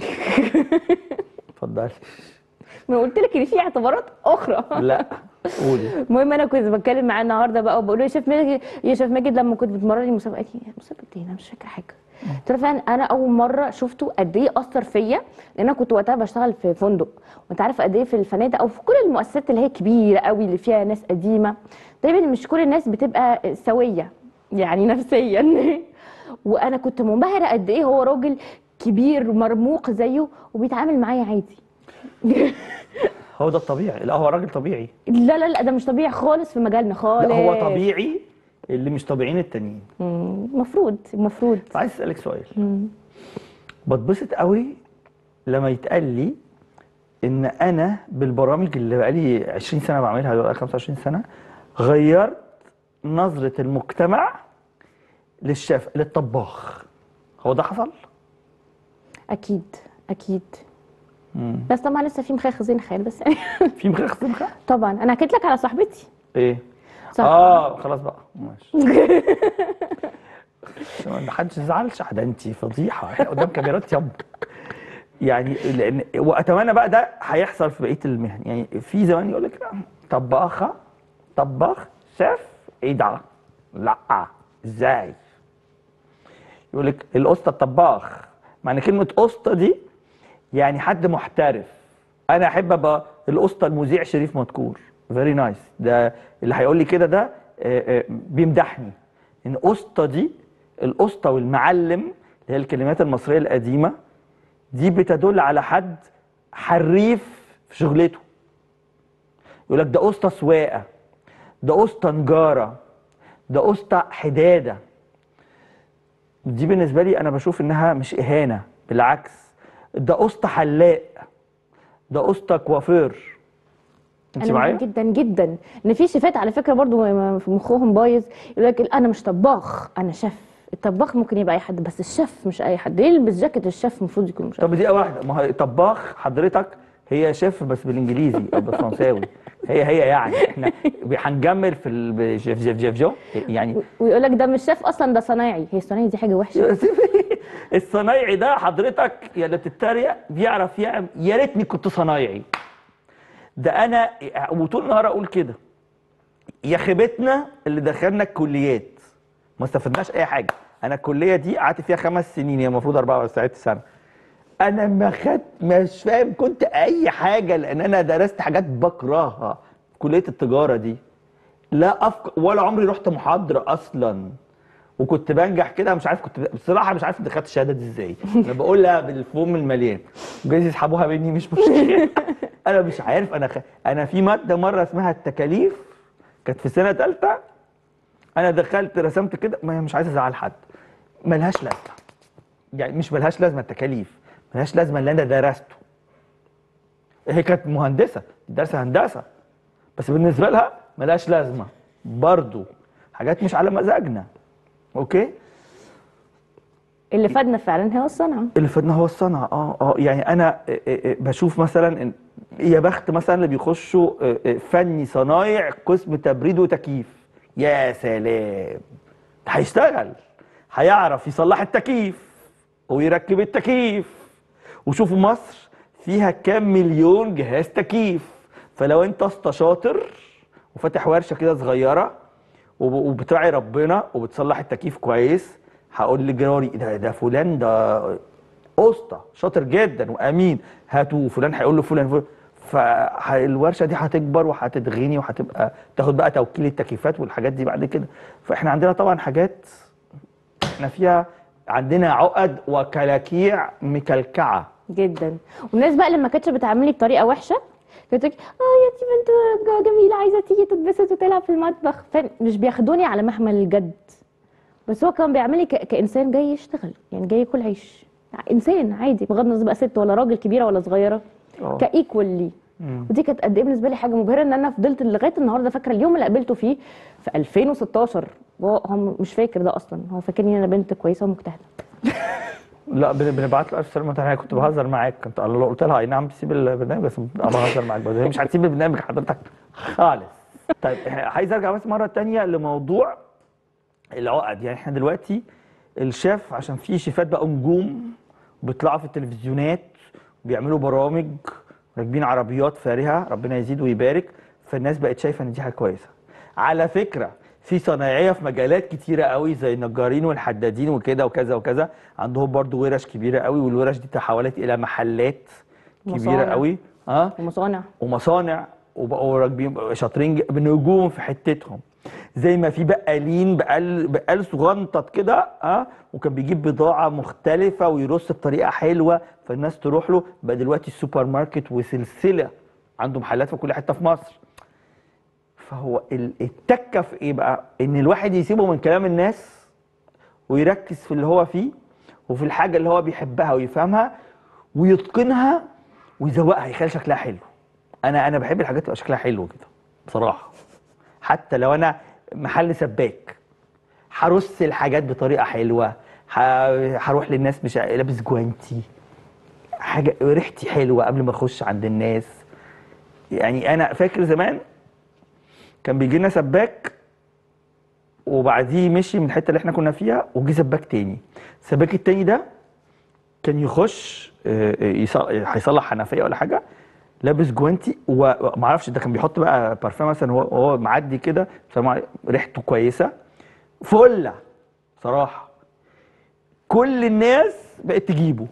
E: اتفضلي
F: ما قلت لك ان في اعتبارات اخرى
E: لا قولي
F: المهم انا كنت بتكلم معاه النهارده بقى وبقول له يا شيف ماجد يا شيف ماجد لما كنت بتمرني مسابقه قال لي مسابقه ايه انا مش فاكره حاجه قلت له فعلا انا اول مره شفته قد ايه اثر فيا لان انا كنت وقتها بشتغل في فندق وانت عارف قد ايه في الفنادق او في كل المؤسسات اللي هي كبيره قوي اللي فيها ناس قديمه دايما مش كل الناس بتبقى سويه يعني نفسيا وانا كنت منبهره قد ايه هو راجل كبير مرموق زيه وبيتعامل معايا عادي
E: هو ده الطبيعي لا هو راجل طبيعي
F: لا لا لا ده مش طبيعي خالص في مجالنا خالص
E: لا هو طبيعي اللي مش طبيعيين التانيين
F: المفروض المفروض
E: عايز اسالك سؤال بتبسط قوي لما يتقال لي ان انا بالبرامج اللي بقالي 20 سنه بعملها ولا 25 سنه غيرت نظره المجتمع للشاف للطباخ هو ده حصل
F: اكيد اكيد بس طبعا لسه في مخاخ زين خيال بس يعني
E: في مخاخ سمخه
F: طبعا انا حكيت لك على صاحبتي
E: ايه
F: صح.
E: اه خلاص بقى ماشي ما حدش يزعلش ده انت فضيحه احنا قدام كاميرات يب يعني لان واتمنى بقى ده هيحصل في بقيه المهن يعني في زمان يقول لك طباخه طباخ شيف ايه ده؟ لا ازاي؟ يقول لك الاسطى الطباخ معنى كلمه اسطى دي يعني حد محترف انا احب ابقى الاسطى المذيع شريف مذكور فيري نايس ده اللي هيقول لي كده ده آه، آه، بيمدحني ان اسطى دي الاسطى والمعلم اللي هي الكلمات المصريه القديمه دي بتدل على حد حريف في شغلته يقول لك ده اسطى سواقه ده اسطى نجاره ده اسطى حداده دي بالنسبه لي انا بشوف انها مش اهانه بالعكس ده اسطى حلاق ده اسطى كوافير انت
F: انا
E: معايا
F: معاك جدا جدا ان في شيفات على فكره برضو م- في مخهم بايظ يقول لك انا مش طباخ انا شيف الطباخ ممكن يبقى اي حد بس الشيف مش اي حد يلبس جاكيت الشيف المفروض يكون مش
E: طب دقيقه واحده ما هو طباخ حضرتك هي شيف بس بالانجليزي او بالفرنساوي هي هي يعني احنا هنجمل في ال- جيف جيف جيف جو يعني
F: ويقول لك ده مش شيف اصلا ده صنايعي هي الصنايعي دي حاجه وحشه
E: الصنايعي ده حضرتك يا اللي بتتريق بيعرف يعمل يا ريتني كنت صنايعي ده انا وطول النهار اقول كده يا خيبتنا اللي دخلنا الكليات ما استفدناش اي حاجه انا الكليه دي قعدت فيها خمس سنين هي المفروض 74 سنه انا ما خدت مش فاهم كنت اي حاجه لان انا درست حاجات بكرهها كليه التجاره دي لا أفك... ولا عمري رحت محاضره اصلا وكنت بنجح كده مش عارف كنت بصراحه مش عارف انت خدت الشهاده دي ازاي انا بقولها بالفم المليان جايز يسحبوها مني مش مشكله انا مش عارف انا خ... انا في ماده مره اسمها التكاليف كانت في سنه ثالثه انا دخلت رسمت كده ما مش عايز ازعل حد ملهاش لازمه يعني مش ملهاش لازمه التكاليف ملهاش لازمه اللي انا درسته هي كانت مهندسه دارسه هندسه بس بالنسبه لها ملهاش لازمه برضو حاجات مش على مزاجنا اوكي
F: اللي فادنا فعلا هو الصنعه
E: اللي فادنا هو الصنعه اه اه يعني انا آه، آه، آه، بشوف مثلا إن يا بخت مثلا اللي بيخشوا آه، آه، فني صنايع قسم تبريد وتكييف يا سلام ده هيشتغل هيعرف يصلح التكييف ويركب التكييف وشوفوا مصر فيها كام مليون جهاز تكييف فلو انت اسطى شاطر وفاتح ورشه كده صغيره وب- وبتراعي ربنا وبتصلح التكييف كويس هقول لجاري ده ده فلان ده اسطى شاطر جدا وامين هاتوا فلان هيقول له فلان فلان فالورشه دي هتكبر وهتتغني وهتبقى تاخد بقى توكيل التكييفات والحاجات دي بعد كده فاحنا عندنا طبعا حاجات احنا فيها عندنا عقد وكلاكيع مكلكعه
F: جدا والناس بقى لما كانتش بتعاملني بطريقه وحشه كانت تقول اه يا تي بنت ج- جميله عايزه تيجي تتبسط وتلعب في المطبخ فاهم؟ مش بياخدوني على محمل الجد بس هو كان بيعاملني ك... كانسان جاي يشتغل يعني جاي ياكل عيش انسان عادي بغض النظر بقى ست ولا راجل كبيره ولا صغيره
E: اه
F: كايكوال ليه ودي كانت قد ايه بالنسبه لي حاجه مبهره ان انا فضلت لغايه النهارده فاكره اليوم اللي قابلته فيه في 2016 هو هو مش فاكر ده اصلا هو فاكرني ان انا بنت كويسه ومجتهده
E: لا بن- بنبعت له الف سلامه انا كنت بهزر معاك كنت قال- قلت لها اي نعم تسيب البرنامج بس أنا بهزر معاك بس هي مش هتسيب البرنامج حضرتك خالص طيب إحنا عايز ارجع بس مره تانية لموضوع العقد يعني احنا دلوقتي الشيف عشان في شيفات بقى نجوم بيطلعوا في التلفزيونات وبيعملوا برامج راكبين عربيات فارهه ربنا يزيد ويبارك فالناس بقت شايفه ان دي حاجه كويسه على فكره في صنايعيه في مجالات كتيره قوي زي النجارين والحدادين وكده وكذا وكذا عندهم برضو ورش كبيره قوي والورش دي تحولت الى محلات كبيره
F: مصانع.
E: قوي اه
F: ومصانع
E: ومصانع وبقوا راكبين شاطرين ج- بنجوم في حتتهم زي ما في بقالين بقال بقال صغنطط كده اه وكان بيجيب بضاعه مختلفه ويرص بطريقه حلوه فالناس تروح له بقى دلوقتي السوبر ماركت وسلسله عنده محلات في كل حته في مصر فهو ال- التكه في ايه بقى ان الواحد يسيبه من كلام الناس ويركز في اللي هو فيه وفي الحاجه اللي هو بيحبها ويفهمها ويتقنها ويزوقها يخلي شكلها حلو انا انا بحب الحاجات تبقى شكلها حلو كده بصراحه حتى لو انا محل سباك هرص الحاجات بطريقه حلوه ه- هروح للناس مش لابس جوانتي حاجه ريحتي حلوه قبل ما اخش عند الناس يعني انا فاكر زمان كان بيجي لنا سباك وبعديه مشي من الحته اللي احنا كنا فيها وجي سباك تاني السباك التاني ده كان يخش آه، آه، يص- هيصلح حنفيه ولا حاجه لابس جوانتي ومعرفش ده كان بيحط بقى بارفان مثلا وهو وهو معدي كده سلام عليكم، ريحته كويسه فله صراحه كل الناس بقت تجيبه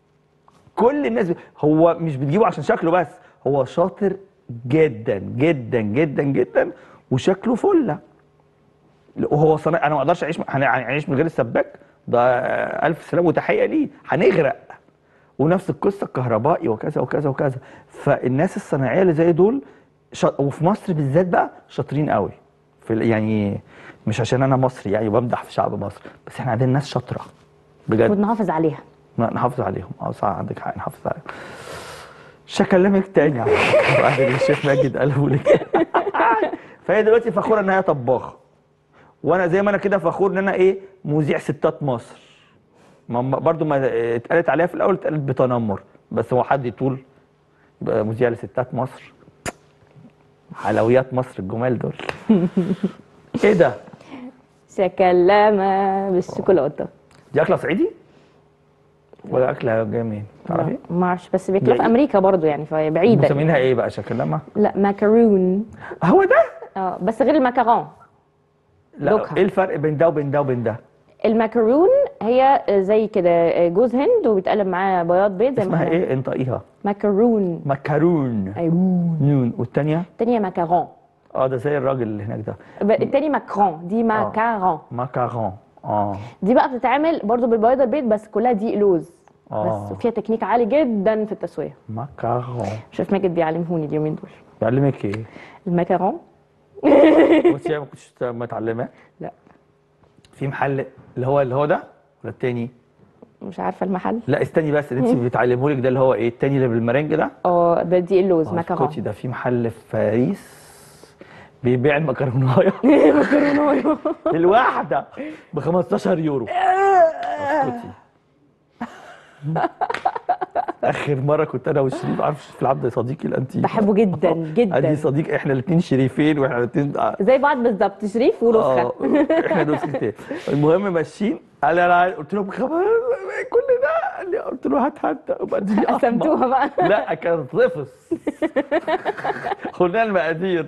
E: كل الناس هو مش بتجيبه عشان شكله بس هو شاطر جدا جدا جدا جدا وشكله فله وهو صنع انا ما اقدرش اعيش هنعيش من غير السباك ده الف سلام وتحيه ليه هنغرق ونفس القصه الكهربائي وكذا وكذا وكذا فالناس الصناعيه اللي زي دول شا... وفي مصر بالذات بقى شاطرين قوي في ال- يعني مش عشان انا مصري يعني بمدح في شعب مصر بس احنا عندنا ناس شاطره
F: المفروض
E: بجد
F: نحافظ عليها
E: ن- نحافظ عليهم اه صح عندك حق نحافظ عليهم مش هكلمك تاني على فكرة بعد اللي الشيف ماجد قاله لك فهي دلوقتي فخوره ان هي طباخه وانا زي ما انا كده فخور ان انا ايه مذيع ستات مصر ما ما- برضو ما اتقالت عليها في الاول اتقالت بتنمر بس هو حد يطول يبقى مذيع لستات مصر حلويات مصر الجمال دول ايه ده
F: شكلامة بالشوكولاته
E: دي اكله صعيدي ولا اكله جايه منين تعرفي
F: ما اعرفش بس بياكلوها في
E: يعني-
F: امريكا برضو يعني فهي بعيده
E: مسمينها ايه بقى شكلها
F: لا ماكارون
E: هو ده
F: اه بس غير الماكارون
E: لا
F: دوكها.
E: ايه الفرق بين ده وبين ده وبين ده
F: الماكارون هي زي كده جوز هند وبيتقلب معاه بياض بيض زي ما
E: اسمها
F: هو.
E: ايه انطقيها
F: ماكارون
E: مكرون
F: ايوه
E: نون والتانية
F: التانية ماكارون
E: اه ده زي الراجل اللي هناك ده
F: ب- التاني ماكرون دي ماكارون
E: ماكارون اه
F: دي بقى بتتعمل برضو بالبيض البيض بس كلها ديق لوز
E: آه.
F: بس فيها تكنيك عالي جدا في التسويه
E: ماكارون
F: شيف ماجد بيعلمهوني اليومين دول
E: بيعلمك ايه؟
F: الماكارون
E: بصي ما كنتش متعلمه
F: لا
E: في محل اللي هو اللي هو ده ولا التاني؟
F: مش عارفه المحل
E: لا استني بس اللي انت بتعلمه لك ده اللي هو ايه؟ التاني اللي بالمرنج ده؟
F: اه ده ديق اللوز
E: آه،
F: ماكارون
E: اسكتي ده في محل في باريس بيبيع المكرونايه
F: مكرونه
E: الواحده ب 15 يورو اسكتي اخر مره كنت انا وشريف عارف شريف العبد صديقي الانتيم
F: بحبه جدا
E: عندي
F: جدا
E: صديق احنا الاثنين شريفين واحنا الاثنين
F: زي بعض بالظبط شريف
E: اه
F: ونسخه
E: احنا نسختين المهم ماشيين قال لي انا قلت له بخبر كل ده قال لي قلت له هات هات وبعدين
F: قسمتوها بقى
E: لا كانت رفص قلنا المقادير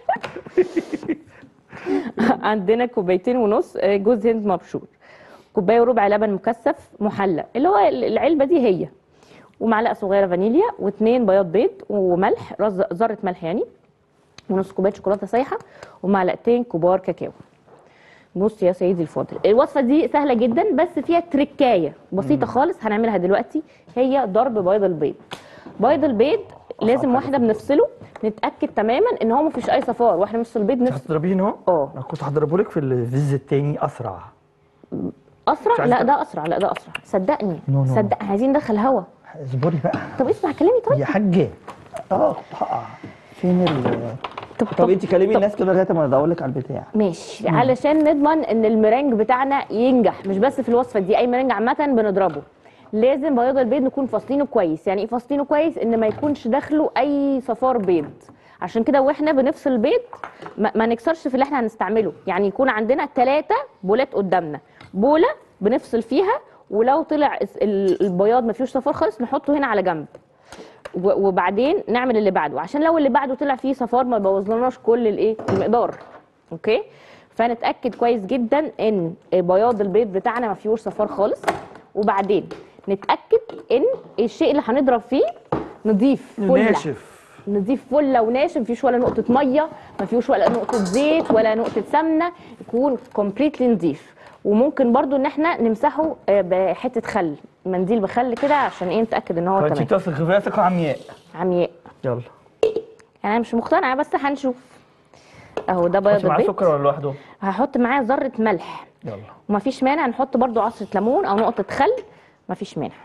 F: عندنا كوبايتين ونص آه، جوز هند مبشور كوبايه وربع لبن مكثف محلى اللي هو العلبه دي هي ومعلقه صغيره فانيليا واثنين بياض بيض وملح رز ذره ملح يعني ونص كوبايه شوكولاته سايحه ومعلقتين كبار كاكاو بص يا سيدي الفاضل الوصفه دي سهله جدا بس فيها تركايه بسيطه خالص هنعملها دلوقتي هي ضرب بيض البيض بيض البيض لازم واحده بنفصله نتاكد تماما ان هو مفيش اي صفار واحنا بنفصل البيض نفصل
E: هتضربيه هنا
F: اه
E: انا كنت هضربه لك في الفيز التاني اسرع مش
F: اسرع
E: عايز
F: لا
E: كده.
F: ده اسرع لا ده اسرع صدقني
E: نو، نو.
F: صدق عايزين ندخل هوا
E: اصبري بقى
F: طب اسمع كلامي طيب
E: يا حاجه اه هقع فين ال
F: طب,
E: طب انت كلمي الناس كده لغايه ما ادور لك على البتاع
F: ماشي علشان نضمن ان المرنج بتاعنا ينجح مش بس في الوصفه دي اي مرنج عامه بنضربه لازم بياض البيض نكون فاصلينه كويس يعني ايه فاصلينه كويس ان ما يكونش داخله اي صفار بيض عشان كده واحنا بنفصل البيض ما, ما نكسرش في اللي احنا هنستعمله يعني يكون عندنا ثلاثة بولات قدامنا بوله بنفصل فيها ولو طلع الس- ال- البياض ما فيهوش صفار خالص نحطه هنا على جنب و- وبعدين نعمل اللي بعده عشان لو اللي بعده طلع فيه صفار ما يبوظلناش كل الايه المقدار اوكي فنتاكد كويس جدا ان بياض البيض بتاعنا ما فيهوش صفار خالص وبعدين نتاكد ان الشيء اللي هنضرب فيه نضيف فله
E: ناشف
F: نضيف فله وناشف مفيش ولا نقطه ميه ما فيهوش ولا نقطه زيت ولا نقطه سمنه يكون كومبليتلي نضيف وممكن برضو ان احنا نمسحه آه، بحته خل منديل بخل كده عشان ايه نتاكد ان هو
E: فانت
F: تمام
E: تثق فيها ثقه عمياء
F: عمياء
E: يلا
F: يعني انا مش مقتنعه بس هنشوف اهو ده
E: حطي
F: بياض
E: معاه
F: البيض
E: سكر ولا لوحده
F: هحط معاه ذره ملح
E: يلا
F: ومفيش مانع نحط برضو عصره ليمون او نقطه خل مفيش مانع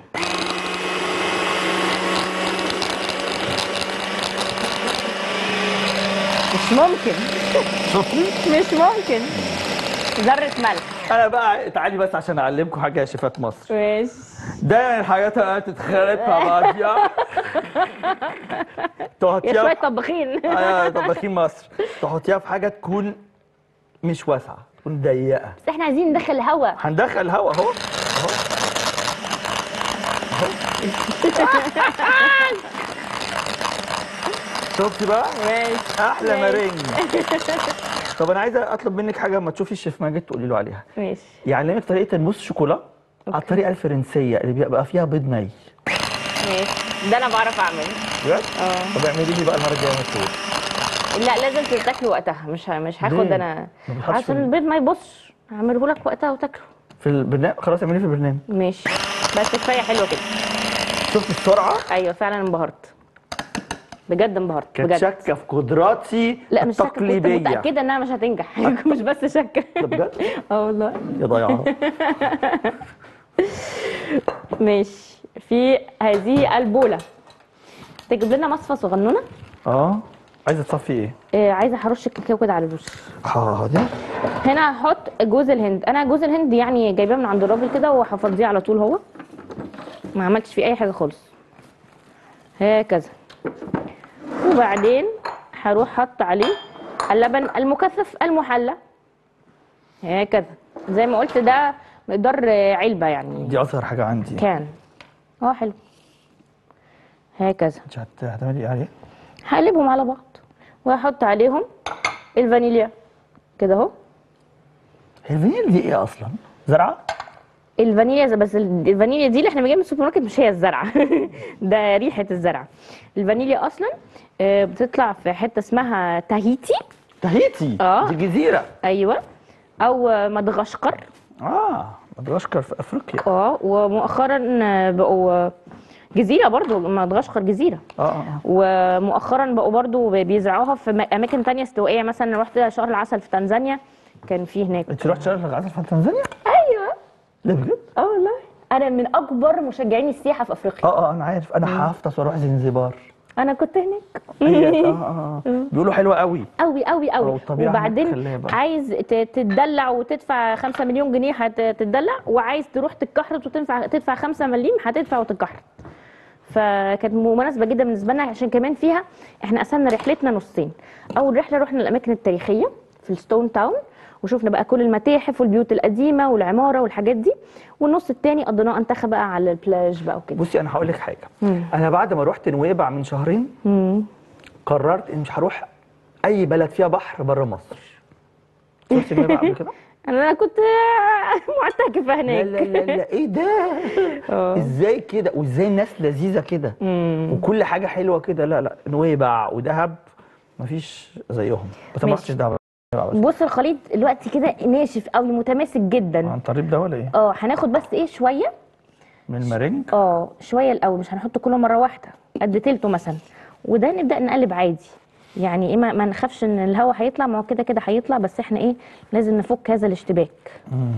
F: مش ممكن
E: شوفي
F: مش ممكن ذره ملح
E: انا بقى تعالي بس عشان اعلمكم حاجه يا شيفات مصر
F: ماشي
E: دايما الحاجات اللي تتخلط مع بعضيها
F: يا شويه
E: تحطيها
F: طباخين
E: ايوه طباخين مصر تحطيها في حاجه تكون مش واسعه تكون ضيقه
F: بس احنا عايزين ندخل هوا
E: هندخل هوا اهو اهو اهو شفتي بقى
F: ماشي
E: احلى
F: ماشي.
E: مارينج طب انا عايزه اطلب منك حاجه اما تشوفي الشيف ماجد تقولي له عليها
F: ماشي
E: يعلمك طريقه الموس شوكولا على الطريقه الفرنسيه اللي بيبقى فيها بيض ني
F: ماشي ده انا بعرف اعمله
E: بجد
F: اه
E: طب اعملي لي بقى المره الجايه مكتوب
F: لا لازم تاكله وقتها مش ه- مش هاخد
E: ليه؟
F: انا
E: ما بتحطش
F: عشان
E: في-
F: البيض ما يبصش هعمله لك وقتها وتاكله
E: في البرنامج خلاص اعمليه في البرنامج
F: ماشي بس كفايه حلوه كده
E: شفت السرعه
F: ايوه فعلا انبهرت بجد انبهرت
E: كانت
F: بجد
E: شاكه في قدراتي
F: لا مش شاكه كنت
E: التقليديه
F: متاكده انها مش هتنجح مش بس شاكه
E: ده بجد
F: اه والله
E: يا ضياعه
F: ماشي في هذه البوله تجيب لنا مصفى صغنونه
E: اه عايزه تصفي ايه؟
F: آه عايزه هرش الكاكاو كده على الوش
E: حاضر
F: هنا هحط جوز الهند انا جوز الهند يعني جايباه من عند الراجل كده وهفضيه على طول هو ما عملتش فيه اي حاجه خالص هكذا وبعدين هروح حط عليه اللبن المكثف المحلى هكذا زي ما قلت ده مقدار آه، علبه يعني
E: دي اصغر حاجه عندي
F: كان اه حلو هكذا
E: انت هت- هتعملي ايه عليه؟
F: هقلبهم على بعض وهحط عليهم الفانيليا كده اهو
E: هي الفانيليا دي ايه اصلا؟ زرعه؟
F: الفانيليا ز- بس ال- الفانيليا دي اللي احنا بنجيبها من السوبر ماركت مش هي الزرعه ده ريحه الزرعه الفانيليا اصلا آه، بتطلع في حته اسمها تاهيتي
E: تهيتي
F: آه.
E: دي جزيره
F: ايوه او آه، مدغشقر
E: اه مدغشقر في افريقيا
F: اه ومؤخرا آه، بقوا آه، جزيره برضو مدغشقر جزيره
E: اه اه
F: ومؤخرا بقوا برضو بيزرعوها في م- اماكن تانية استوائيه مثلا رحت شهر العسل في تنزانيا كان في هناك
E: انت رحت شهر العسل في تنزانيا؟
F: ايوه
E: لا بجد؟
F: اه والله انا من اكبر مشجعين السياحه في افريقيا
E: اه اه انا عارف انا هفطس واروح زنزبار
F: انا كنت هناك
E: هي- اه اه اه بيقولوا حلوه قوي
F: قوي قوي
E: اه،
F: قوي
E: والطبيعة هناك
F: وبعدين
E: خلابة.
F: عايز ت- تتدلع وتدفع 5 مليون جنيه هتتدلع وعايز تروح تتكحرت وتدفع تدفع 5 مليم هتدفع وتتكحرت فكانت مناسبه جدا بالنسبه لنا عشان كمان فيها احنا قسمنا رحلتنا نصين اول رحله رحنا الاماكن التاريخيه في الستون تاون وشفنا بقى كل المتاحف والبيوت القديمه والعماره والحاجات دي والنص التاني قضيناه انتخى بقى على البلاج بقى وكده
E: بصي انا هقول لك حاجه انا بعد ما رحت نويبع من شهرين قررت اني مش هروح اي بلد فيها بحر بره مصر رحت نويبع قبل كده؟
F: انا كنت معتكفه
E: لا
F: هناك
E: لا لا لا ايه ده؟ ازاي كده؟ وازاي الناس لذيذه كده؟ وكل حاجه حلوه كده لا لا نويبع ودهب مفيش زيهم بس ما
F: ماشي.
E: رحتش دهب
F: بص الخليط دلوقتي كده ناشف قوي متماسك جدا
E: عن طريق ده ولا ايه؟
F: اه هناخد بس ايه شويه
E: من المارينج
F: اه شويه الاول مش هنحط كله مره واحده قد تلته مثلا وده نبدا نقلب عادي يعني ايه ما, ما نخافش ان الهواء هيطلع ما هو كده كده هيطلع بس احنا ايه لازم نفك هذا الاشتباك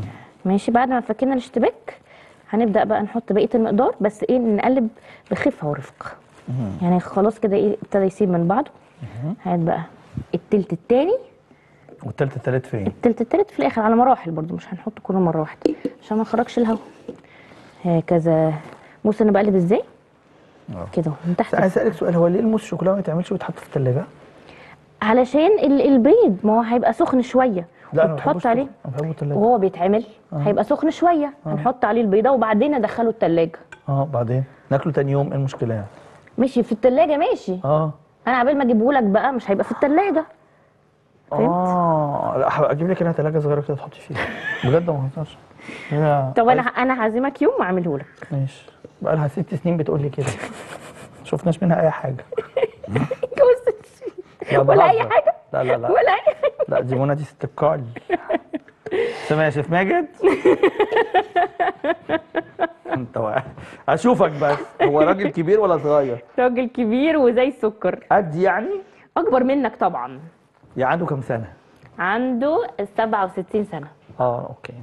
F: ماشي بعد ما فكينا الاشتباك هنبدا بقى نحط بقيه المقدار بس ايه نقلب بخفه ورفق يعني خلاص كده ايه ابتدى يسيب من بعضه هات بقى التلت التاني
E: والتالت التالت فين؟
F: التلت التالت في الاخر على مراحل برضو مش هنحط كله مره واحده عشان ما نخرجش الهواء هكذا بص انا بقلب ازاي كده من تحت
E: بس عايز اسالك سؤال هو ليه الموس شوكولاته ما يتعملش ويتحط في الثلاجه؟
F: علشان ال- البيض ما هو هيبقى سخن شويه
E: لا انا ما
F: وتحط
E: بحبوش
F: عليه
E: كده. انا بحبه الثلاجه
F: وهو بيتعمل هيبقى سخن شويه هنحط عليه البيضه وبعدين ندخله التلاجة
E: اه بعدين ناكله تاني يوم ايه المشكله يعني؟
F: ماشي في التلاجة ماشي
E: اه
F: انا عبال ما اجيبه لك بقى مش هيبقى في التلاجة فهمت؟
E: اه لا هبقى اجيب لك انا ثلاجه صغيره كده تحطي فيها بجد ما بهزرش هي-
F: طب انا انا هعزمك يوم واعمله لك
E: ماشي بقى لها ست سنين بتقول لي كده شفناش منها اي حاجه
F: بص
E: لا
F: ولا اي
E: بهزر.
F: حاجه
E: لا لا لا
F: ولا اي حاجه
E: لا دي منى دي ست الكل سامع يا شيف ماجد انت واقع اشوفك بس هو راجل كبير ولا صغير
F: راجل كبير وزي السكر
E: قد يعني
F: اكبر منك طبعا
E: يعني عنده كام سنه
F: عنده 67 سنه
E: اه اوكي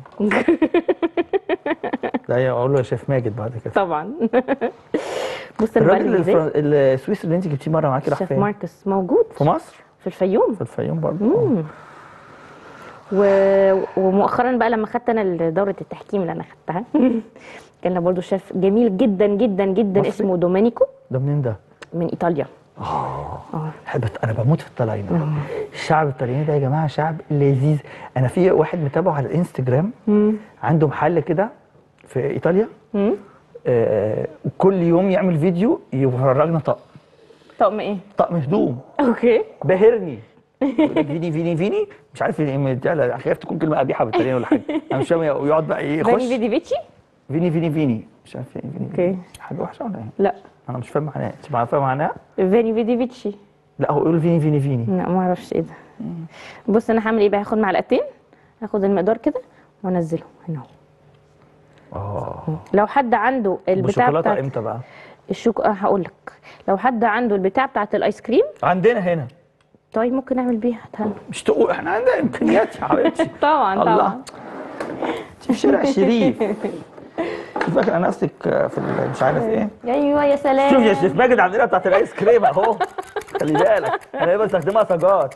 E: لا يا اقول له يا شيف ماجد بعد كده
F: طبعا بص انا
E: الراجل
F: بقلب ازاي
E: الفرن... السويسري اللي انت جبتيه مره معاكي راح
F: شيف
E: فين؟
F: ماركس موجود
E: في مصر؟
F: في الفيوم
E: في الفيوم برضه
F: و... ومؤخرا بقى لما خدت انا دوره التحكيم اللي انا خدتها كان لنا برضه شيف جميل جدا جدا جدا
E: مصري؟
F: اسمه دومينيكو
E: ده منين ده؟
F: من ايطاليا
E: بحب انا بموت في الطلاينه الشعب الطلياني ده يا جماعه شعب لذيذ انا في واحد متابعه على الانستجرام عنده محل كده في ايطاليا
F: مم.
E: آه كل يوم يعمل فيديو يفرجنا طقم
F: طقم ايه؟
E: طقم هدوم
F: اوكي
E: باهرني يقول لك فيني فيني فيني مش عارف يعني لا خايف تكون كلمه قبيحه بالطلياني ولا حاجه انا مش فاهم ويقعد بقى ايه
F: فاني
E: يخش
F: فيدي فيتشي
E: فيني فيني فيني مش عارف ايه فيني
F: اوكي.
E: فيني حاجه وحشه ولا ايه؟
F: لا
E: انا مش فاهم معناها انت عارفه معناها؟
F: فاني فيدي فيتشي
E: لا هو يقول فيني فيني فيني
F: لا ما اعرفش ايه ده بص انا هعمل ايه بقى هاخد معلقتين هاخد المقدار كده وانزله هنا اهو
E: اه
F: لو حد عنده البتاع
E: بالشوكولاته
F: بتاعت
E: امتى بقى؟
F: الشوك آه هقول لك لو حد عنده البتاع بتاعت الايس كريم
E: عندنا هنا
F: طيب ممكن نعمل بيها هاتها
E: مش تقول احنا عندنا امكانيات يا حبيبتي
F: طبعا
E: الله.
F: طبعا
E: انت في شارع شريف فاكر انا قصدك في ال- مش عارف ايه
F: ايوه يا سلام
E: شوف يا شيف ماجد عندنا بتاعت الايس كريم اهو خلي بالك انا بستخدمها سجات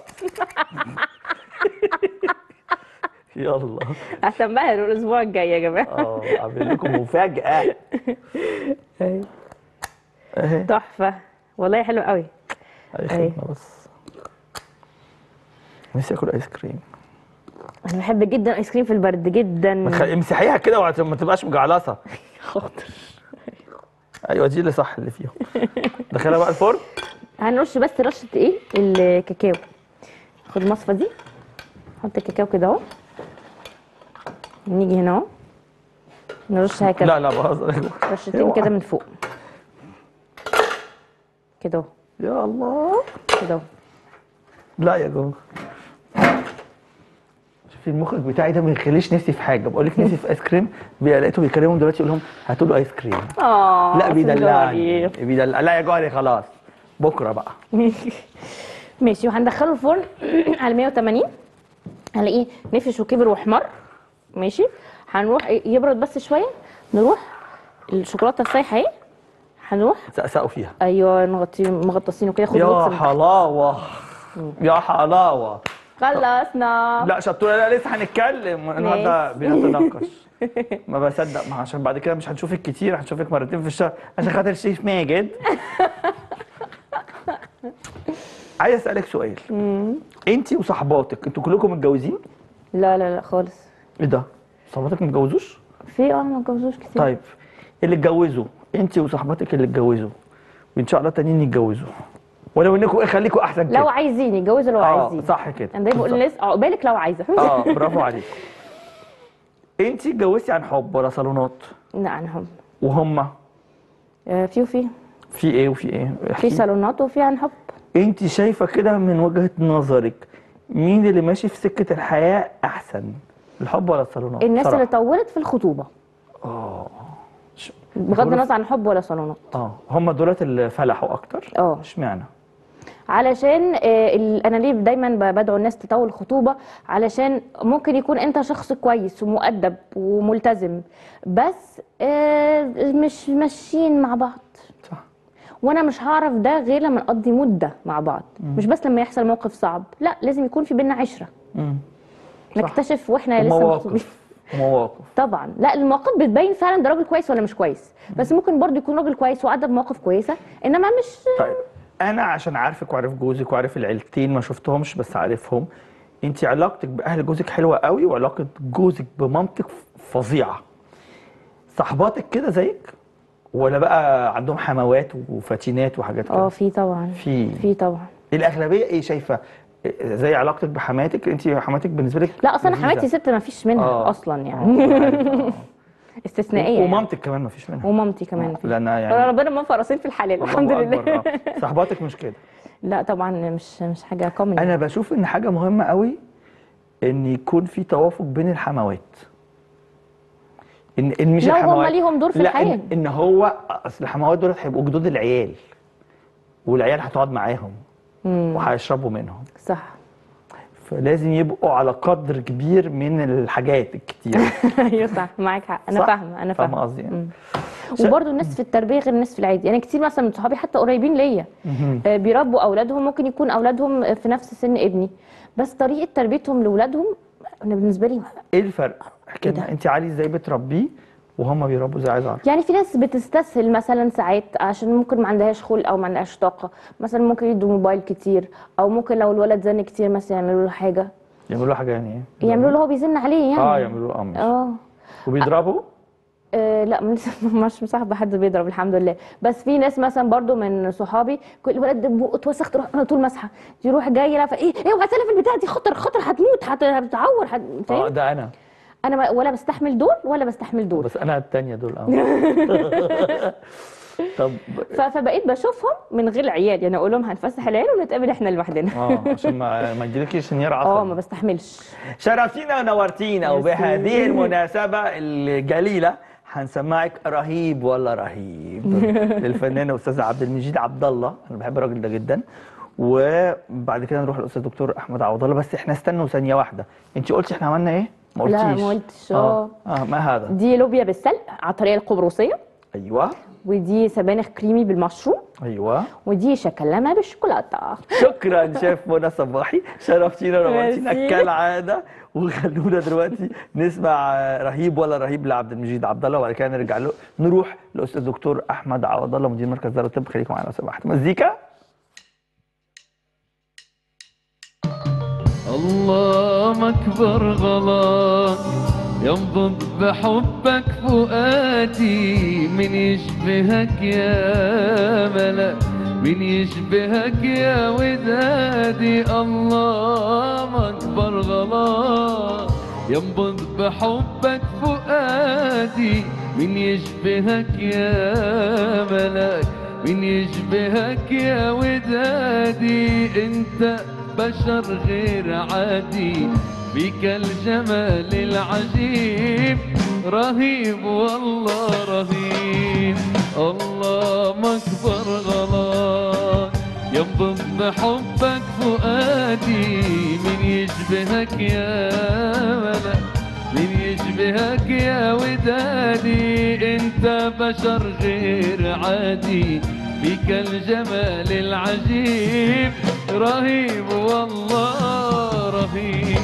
E: يلا
F: هتنبهروا الاسبوع الجاي يا جماعه
E: اه عامل لكم مفاجاه اهي
F: تحفه والله حلو قوي
E: اي خدمه بس نفسي اكل ايس كريم
F: انا بحب جدا ايس كريم في البرد جدا
E: ما تخ- امسحيها كده وعشان ما تبقاش مجعلصه
F: خاطر
E: ايوه دي اللي صح اللي فيهم دخلها بقى الفرن
F: هنرش بس رشه ايه الكاكاو خد المصفى دي حط الكاكاو كده اهو نيجي هنا اهو نرش هكذا
E: لا لا بهزر
F: رشتين
E: اوعى.
F: كده من فوق كده اهو
E: يا الله
F: كده اهو
E: لا يا جوجو شوفي المخرج بتاعي ده ما يخليش نفسي في حاجه بقول لك نفسي في ايس كريم بي- لقيته بيكلمهم دلوقتي يقول لهم هاتوا له ايس كريم
F: اه
E: لا بيدلعني
F: سنجاري.
E: بيدلع لا يا جاري خلاص بكره بقى
F: ماشي وهندخله الفرن على 180 هنلاقيه نفش وكبر واحمر ماشي هنروح يبرد بس شويه نروح الشوكولاته السايحه اهي هنروح
E: سقسقوا فيها
F: ايوه نغطيه مغطسينه كده خد
E: يا
F: غطس
E: حلاوه يا حلاوه
F: خلصنا
E: لا شطوره لا لسه هنتكلم النهارده بنتناقش ما بصدق ما عشان بعد كده مش هنشوفك كتير هنشوفك مرتين في الشهر عشان خاطر الشيف ماجد عايز اسالك سؤال انت وصحباتك انتوا كلكم متجوزين
F: لا لا لا خالص
E: ايه ده صحباتك ما اتجوزوش
F: في اه ما اتجوزوش كتير
E: طيب اللي اتجوزوا انت وصحباتك اللي اتجوزوا وان شاء الله تانيين يتجوزوا ولو انكم ايه خليكم احسن كده
F: لو عايزين يتجوزوا لو
E: اه
F: عايزين
E: صح كده
F: انا دايما بقول
E: بالظبط.
F: للناس عقبالك لو عايزه
E: اه برافو عليك انت اتجوزتي عن حب ولا صالونات
F: لا عنهم
E: وهم
F: آه، في وفي
E: في ايه وفي ايه
F: في
E: احكي.
F: صالونات وفي عن حب
E: انت شايفه كده من وجهه نظرك مين اللي ماشي في سكه الحياه احسن الحب ولا الصالونات
F: الناس
E: بصراحة.
F: اللي طولت في الخطوبه
E: ش-
F: بغض النظر عن حب ولا صالونات
E: اه هم دولت اللي فلحوا اكتر
F: اه.
E: اشمعنى
F: علشان آه، ال- انا ليه دايما ب- بدعو الناس تطول الخطوبه علشان ممكن يكون انت شخص كويس ومؤدب وملتزم بس آه، مش ماشيين مع بعض
E: صح
F: وانا مش هعرف ده غير لما نقضي مده مع بعض مش بس لما يحصل موقف صعب لا لازم يكون في بينا عشره
E: مم. صح.
F: نكتشف واحنا لسه مخطوبين
E: ومواقف ومواقف
F: طبعا لا المواقف بتبين فعلا ده راجل كويس ولا مش كويس بس ممكن برضه يكون راجل كويس وعدى بمواقف كويسه انما مش
E: طيب انا عشان عارفك وعارف جوزك وعارف العيلتين ما شفتهمش بس عارفهم انت علاقتك باهل جوزك حلوه قوي وعلاقه جوزك بمامتك فظيعه صحباتك كده زيك ولا بقى عندهم حموات وفاتينات وحاجات
F: اه
E: كده
F: في طبعا
E: في
F: في طبعا
E: الاغلبيه ايه شايفه إيه زي علاقتك بحماتك انت حماتك بالنسبه لك
F: لا اصلا
E: لذيذة.
F: حماتي ست ما فيش منها
E: آه.
F: اصلا
E: آه،
F: يعني
E: أنا عارف، آه.
F: استثنائيه يعني.
E: ومامتك كمان ما فيش منها
F: ومامتي كمان مفيش.
E: لان يعني
F: ربنا موفق راسين في الحلال
E: الله
F: الحمد
E: أكبر،
F: لله
E: آه. صحباتك مش كده
F: لا طبعا مش مش حاجه كومن
E: انا بشوف ان حاجه مهمه قوي ان يكون في توافق بين الحموات ان ان مش
F: لو هم
E: الحموات
F: ليهم دور في
E: لا
F: الحياة.
E: إن, ان هو اصل الحموات دول هيبقوا جدود العيال والعيال هتقعد معاهم
F: مم.
E: وهيشربوا منهم
F: صح
E: فلازم يبقوا على قدر كبير من الحاجات الكتير
F: ايوه صح معاك حق انا
E: صح؟
F: فاهمه انا
E: فاهمة
F: فاهمه
E: قصدي يعني.
F: مم. وبرضه الناس في التربيه غير الناس في العادي يعني كتير مثلا من صحابي حتى قريبين ليا آه، بيربوا اولادهم ممكن يكون اولادهم في نفس سن ابني بس طريقه تربيتهم لاولادهم انا بالنسبه لي
E: ايه الفرق؟ احكي
F: إيه
E: لنا
F: ده؟
E: انت علي ازاي بتربيه وهم بيربوا ازاي عايز اعرف
F: يعني في ناس بتستسهل مثلا ساعات عشان ممكن ما عندهاش خلق او ما عندهاش طاقه مثلا ممكن يدوا موبايل كتير او ممكن لو الولد زن كتير مثلا يعملوا له حاجه
E: يعملوا له حاجه يعني ايه؟
F: يعملوا له هو بيزن عليه يعني
E: اه يعملوا له امر
F: اه
E: وبيضربوا
F: آه، لا من- مش مصاحبه حد بيضرب الحمد لله بس في ناس مثلا برضو من صحابي كل الولد ده بقه اتوسخ تروح على طول مسحه يروح جاي لافه ايه ايه اوعى تسلف البتاع دي خطر خطر هتموت هت- هتتعور هت...
E: اه
F: فاهم
E: ده انا
F: انا ما- ولا بستحمل دول ولا بستحمل دول
E: بس انا التانية دول اه طب
F: ف- فبقيت بشوفهم من غير عيال يعني اقول لهم هنفسح العيال ونتقابل احنا لوحدنا
E: اه عشان ما ما يجيلكيش انهيار
F: اه
E: عصبي
F: ما بستحملش
E: شرفتينا ونورتينا
F: ميرسي.
E: وبهذه المناسبة الجليلة هنسمعك رهيب ولا رهيب للفنان الاستاذ عبد المجيد عبد الله انا بحب الراجل ده جدا وبعد كده نروح للاستاذ دكتور احمد عوض الله بس احنا استنوا ثانيه واحده انت قلتي احنا عملنا ايه ما
F: لا،
E: قلتيش
F: ما قلتش،
E: اه
F: آه.
E: اه ما هذا
F: دي لوبيا بالسلق على الطريقه القبرصيه
E: ايوه
F: ودي سبانخ كريمي بالمشروم
E: ايوه
F: ودي شكلامه بالشوكولاته
E: شكرا شيف منى صباحي شرفتينا ونورتينا
F: ميرسي.
E: كالعاده وخلونا دلوقتي نسمع رهيب ولا رهيب لعبد المجيد عبد الله وبعد كده نرجع له نروح لاستاذ دكتور احمد عوض الله مدير مركز دار الطب خليكم معانا لو سمحت مزيكا
D: الله أكبر غلط ينبض بحبك فؤادي من يشبهك يا ملك من يشبهك يا ودادي الله أكبر غلط ينبض بحبك فؤادي من يشبهك يا ملك من يشبهك يا ودادي انت بشر غير عادي بك الجمال العجيب رهيب والله رهيب الله مكبر غلط ينبض بحبك فؤادي من يشبهك يا ملك من يشبهك يا ودادي انت بشر غير عادي بك الجمال العجيب رهيب والله رهيب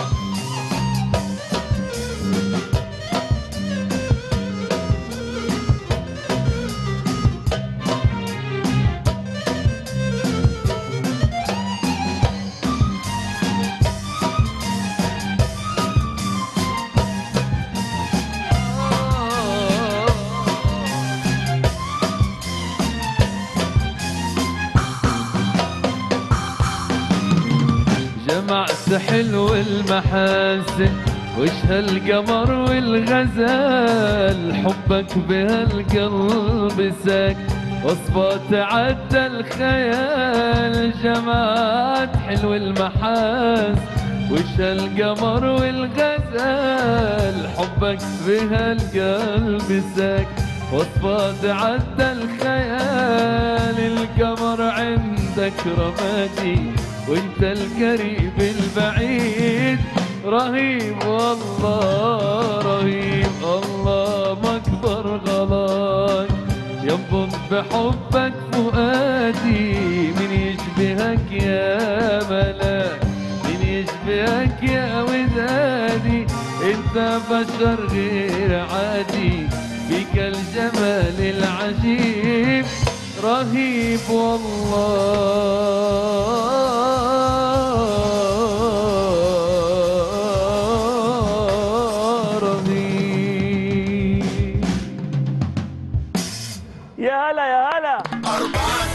D: جمعت حلو المحاسن وش هالقمر والغزال حبك بهالقلب ساك وصفه تعدى الخيال جمعت حلو المحاسن وش هالقمر والغزال حبك بهالقلب ساك وصفه تعدى الخيال القمر عند عندك رمادي وانت القريب البعيد رهيب والله رهيب الله ما اكبر غلاك ينبض بحبك فؤادي من يشبهك يا ملاك من يشبهك يا ودادي انت بشر غير عادي بك الجمال العجيب رهيب والله رهيب
E: يا هلا يا هلا
B: أربعة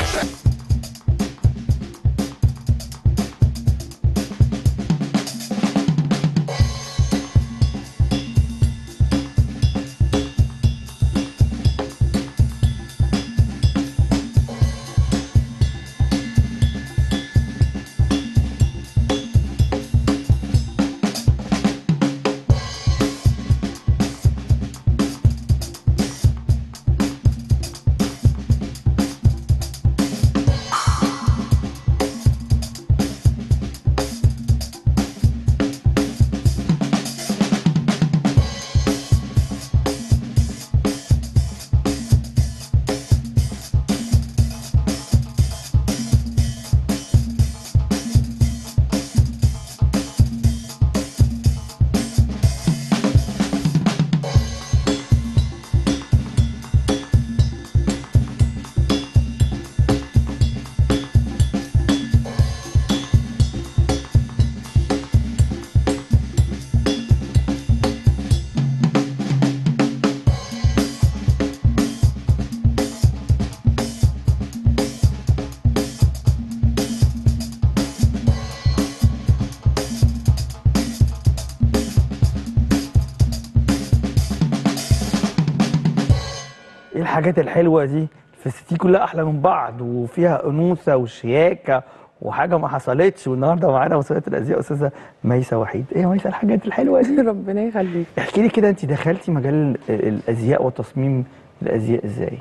E: ايه الحاجات الحلوه دي الفساتين كلها احلى من بعض وفيها انوثه وشياكه وحاجه ما حصلتش والنهارده معانا وسيله الازياء استاذه ميسه وحيد ايه يا ميسه الحاجات الحلوه دي
G: ربنا يخليك
E: احكي لي كده انت دخلتي مجال ال- الازياء وتصميم الازياء ازاي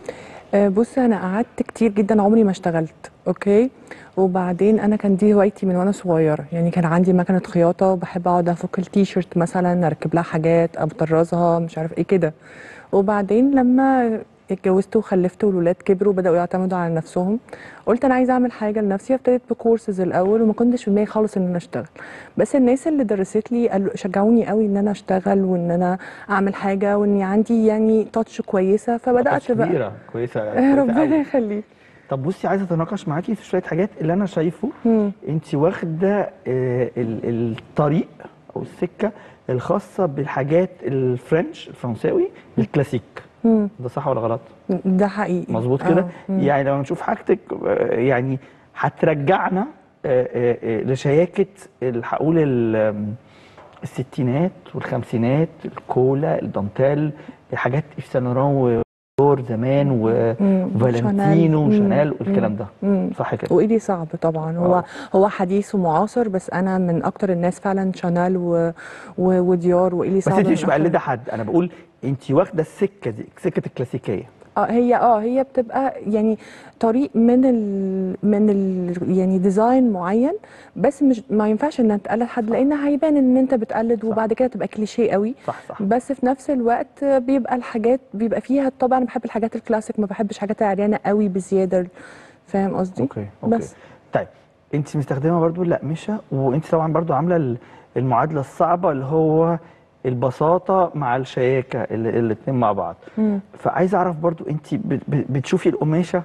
G: آه، بص انا قعدت كتير جدا عمري ما اشتغلت اوكي وبعدين انا كان دي هوايتي من وانا صغيره يعني كان عندي مكنه خياطه وبحب اقعد افك التيشيرت مثلا اركب لها حاجات ابطرزها مش عارف ايه كده وبعدين لما اتجوزت وخلفت والولاد كبروا وبداوا يعتمدوا على نفسهم قلت انا عايزه اعمل حاجه لنفسي ابتديت بكورسز الاول وما كنتش في دماغي خالص ان انا اشتغل بس الناس اللي درست لي قالوا شجعوني قوي ان انا اشتغل وان انا اعمل حاجه واني عندي يعني تاتش كويسه فبدات بقى
E: كبيره كويسه,
G: آه،
E: كويسة
G: ربنا
E: أوي.
G: يخليك
E: طب بصي عايزه اتناقش معاكي في شويه حاجات اللي انا شايفه
G: مم.
E: انت واخده آه، ال- الطريق او السكه الخاصه بالحاجات الفرنش الفرنساوي الكلاسيك
G: مم.
E: ده صح ولا غلط
G: ده حقيقي
E: مظبوط كده
G: آه، مم.
E: يعني لما نشوف حاجتك آه، يعني هترجعنا آه، آه، آه، لشياكه ال- هقول ال- آم، الستينات والخمسينات الكولا الدانتيل حاجات ايف سان لوران ودور زمان
G: مم.
E: وفالنتينو
G: شانيل.
E: وشانيل
G: مم.
E: والكلام ده
G: مم.
E: صح كده
G: وايدي صعب طبعا هو
E: آه.
G: هو حديث ومعاصر بس انا من اكتر الناس فعلا شانيل و... و... وديار وايدي
E: بس
G: صعب
E: انت
G: من
E: مش
G: أكتر-
E: مقلده حد انا بقول انت واخده السكه دي سكه الكلاسيكيه
G: اه هي اه هي بتبقى يعني طريق من ال من ال يعني ديزاين معين بس مش ما ينفعش ان تقلد حد لان هيبان ان انت بتقلد وبعد كده تبقى كليشيه قوي
E: صح صح
G: بس في نفس الوقت بيبقى الحاجات بيبقى فيها طبعا انا بحب الحاجات الكلاسيك ما بحبش حاجات عريانه قوي بزياده فاهم قصدي
E: اوكي اوكي
G: بس
E: طيب انت مستخدمه برضو الاقمشه وانت طبعا برضو عامله ال- المعادله الصعبه اللي هو البساطه مع الشياكه الاثنين مع بعض
G: مم.
E: فعايز اعرف برضو انت ب- ب- بتشوفي القماشه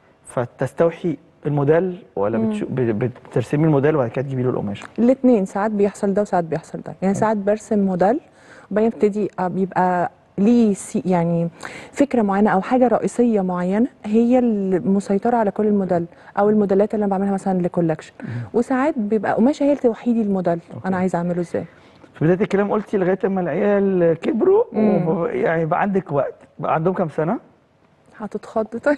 E: فتستوحي الموديل ولا بتشو- ب- بترسمي الموديل وبعد كده تجيبي له القماشه
G: الاثنين ساعات بيحصل ده وساعات بيحصل ده يعني ساعات برسم موديل وبعدين ابتدي أ- بيبقى ليه سي يعني فكره معينه او حاجه رئيسيه معينه هي المسيطره على كل الموديل او الموديلات اللي انا بعملها مثلا لكولكشن وساعات بيبقى قماشه هي توحيدي الموديل انا عايزه اعمله ازاي
E: في بدايه الكلام قلتي لغايه اما العيال كبروا
G: مم.
E: وب- يعني بقى عندك وقت بقى عندهم كام سنه
G: هتتخض طيب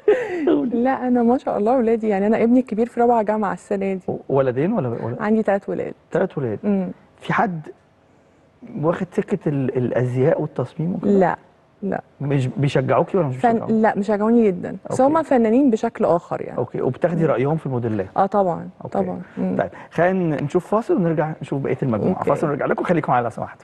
G: لا انا ما شاء الله ولادي يعني انا ابني الكبير في رابعه جامعه السنه دي
E: ولدين ولا ولا
G: عندي ثلاث ولاد
E: ثلاث ولاد
G: امم
E: في حد واخد سكه ال- الازياء والتصميم وكده
G: لا لا
E: مش بيشجعوكي ولا مش
G: فن...
E: بيشجعوكي؟
G: لا مشجعوني جدا بس
E: أوكي.
G: هم فنانين بشكل اخر يعني
E: اوكي وبتاخدي رايهم في الموديلات
G: اه طبعا
E: أوكي.
G: طبعا مم.
E: طيب خلينا نشوف فاصل ونرجع نشوف بقيه المجموعه
G: أوكي.
E: فاصل ونرجع لكم خليكم معانا لو سمحتوا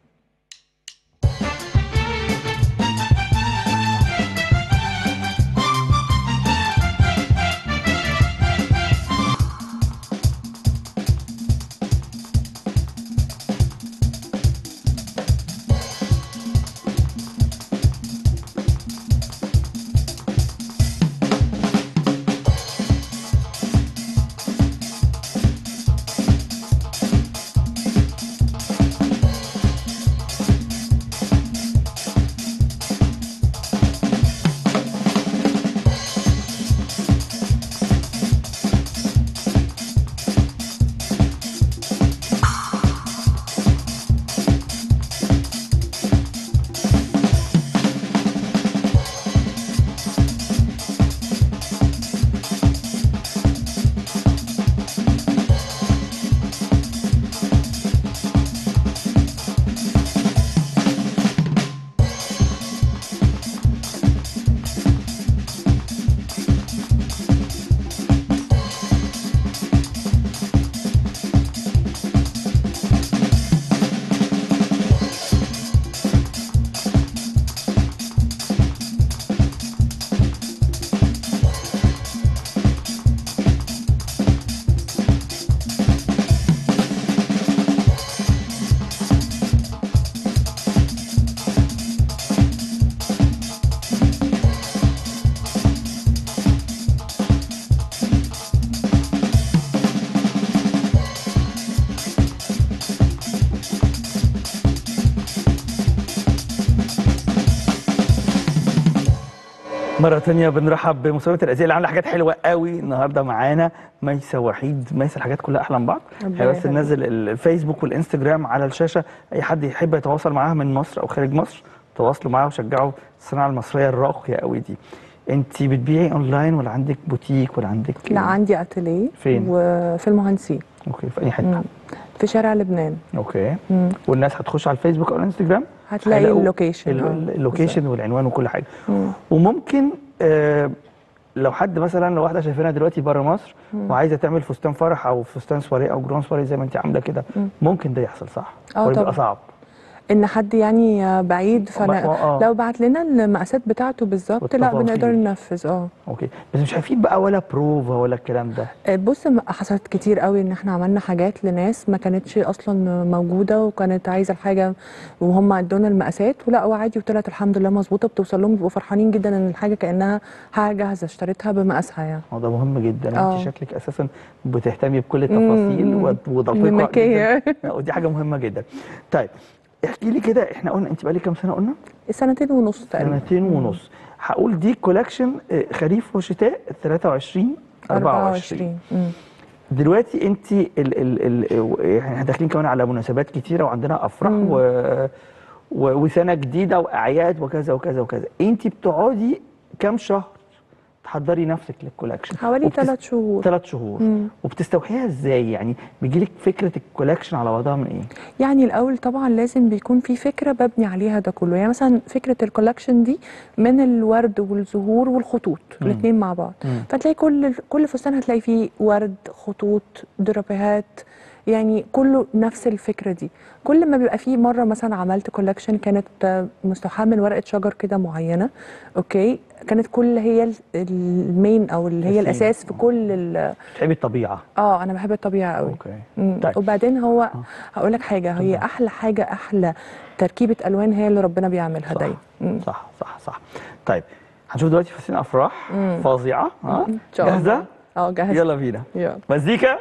E: مرة تانية بنرحب بمسابقة الأزياء اللي عاملة حاجات حلوة قوي النهاردة معانا ميسة وحيد ميسة الحاجات كلها أحلى من بعض
G: ربنا
E: هي بس
G: يخليك.
E: ننزل الفيسبوك والإنستجرام على الشاشة أي حد يحب يتواصل معاها من مصر أو خارج مصر تواصلوا معاها وشجعوا الصناعة المصرية الراقية قوي دي أنت بتبيعي أونلاين ولا عندك بوتيك ولا عندك
G: لا عندي اتيليه
E: فين؟
G: وفي المهندسين
E: أوكي في أي حتة
G: مم. في شارع لبنان
E: أوكي
G: مم.
E: والناس هتخش على الفيسبوك أو الإنستجرام
G: هتلاقي
E: هيلاقوا
G: اللوكيشن
E: ال-
G: آه،
E: ال- اللوكيشن والعنوان وكل حاجة
G: مم.
E: وممكن آه لو حد مثلا لو واحده شايفانا دلوقتي بره مصر وعايزه تعمل فستان فرح او فستان سواريه او جران سواريه زي ما انت عامله كده ممكن ده يحصل صح؟
G: آه
E: ولا بيبقى
G: طبعاً.
E: صعب
G: ان حد يعني بعيد فانا
E: آه.
G: لو بعت لنا المقاسات بتاعته بالظبط لا
E: والتفاصيل.
G: بنقدر ننفذ اه
E: اوكي بس مش عارفين بقى ولا بروفا ولا الكلام ده
G: آه، بص م- حصلت كتير قوي ان احنا عملنا حاجات لناس ما كانتش اصلا موجوده وكانت عايزه الحاجه وهم ادونا المقاسات ولقوا عادي وطلعت الحمد لله مظبوطه بتوصل لهم بيبقوا فرحانين جدا ان الحاجه كانها حاجه جاهزه اشتريتها بمقاسها يعني
E: هو ده مهم جدا
G: آه.
E: انت شكلك اساسا بتهتمي بكل التفاصيل
G: مم.
E: و- ودقيقه
G: ميميكية.
E: جدا ودي حاجه مهمه جدا طيب احكي لي كده احنا قلنا انت بقالك كام سنه قلنا؟
G: سنتين ونص تقريبا
E: سنتين ونص هقول دي كولكشن آه، خريف وشتاء 23 24
G: مم.
E: دلوقتي انت ال ال ال احنا داخلين كمان على مناسبات كتيره وعندنا افراح و و وسنه جديده واعياد وكذا وكذا وكذا انت بتقعدي كام شهر تحضري نفسك للكولكشن
G: حوالي ثلاث شهور
E: ثلاث شهور
G: مم.
E: وبتستوحيها ازاي يعني بيجيلك فكره الكولكشن على بعضها من ايه
G: يعني الاول طبعا لازم بيكون في فكره ببني عليها ده كله يعني مثلا فكره الكولكشن دي من الورد والزهور والخطوط
E: مم.
G: الاثنين مع بعض
E: مم.
G: فتلاقي كل كل فستان هتلاقي فيه ورد خطوط درابيهات يعني كله نفس الفكره دي كل ما بيبقى فيه مره مثلا عملت كولكشن كانت آه، مستوحاه من ورقه شجر كده معينه اوكي كانت كل هي ال- المين او اللي هي
E: الأساس.
G: الاساس في كل ال-
E: بتحبي الطبيعه
G: اه انا بحب الطبيعه قوي
E: اوكي
G: مم.
E: طيب.
G: وبعدين هو هقول لك حاجه هي احلى حاجه احلى تركيبه الوان هي اللي ربنا بيعملها
E: صح.
G: دايما مم.
E: صح صح صح طيب هنشوف دلوقتي فساتين افراح
G: مم.
E: فظيعه ها
G: ان شاء الله
E: جاهزه
G: اه جاهزه
E: يلا بينا
G: يلا
E: مزيكا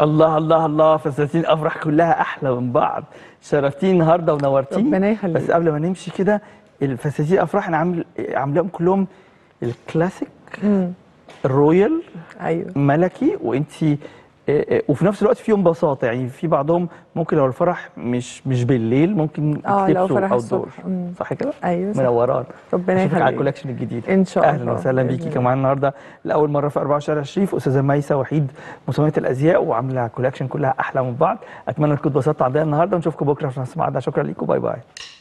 E: الله الله الله فساتين افراح كلها احلى من بعض شرفتيني النهارده ونورتيني
G: ربنا يخليك.
E: بس قبل ما نمشي كده الفساتين افراح انا عامل عاملاهم كلهم الكلاسيك
G: مم.
E: الرويال
G: ايوه
E: ملكي وانتي آه، آه، وفي نفس الوقت فيهم بساطه يعني في بعضهم ممكن لو الفرح مش مش بالليل ممكن
G: اه لو
E: يتلبسوا
G: فرح
E: outdoor.
G: الصبح مم.
E: صح كده؟
G: ايوه صح.
E: منوران
G: ربنا
E: اشوفك على
G: يخليك.
E: الكولكشن الجديد
G: ان شاء الله
E: اهلا وسهلا
G: بإذن
E: بيكي
G: الله.
E: كمان النهارده لاول مره في 4 شارع الشريف استاذه ميسه وحيد مصممه الازياء وعامله كولكشن كلها احلى من بعض اتمنى تكونوا اتبسطتوا عندنا النهارده ونشوفكم بكره في نفس الميعاد شكرا ليكم باي باي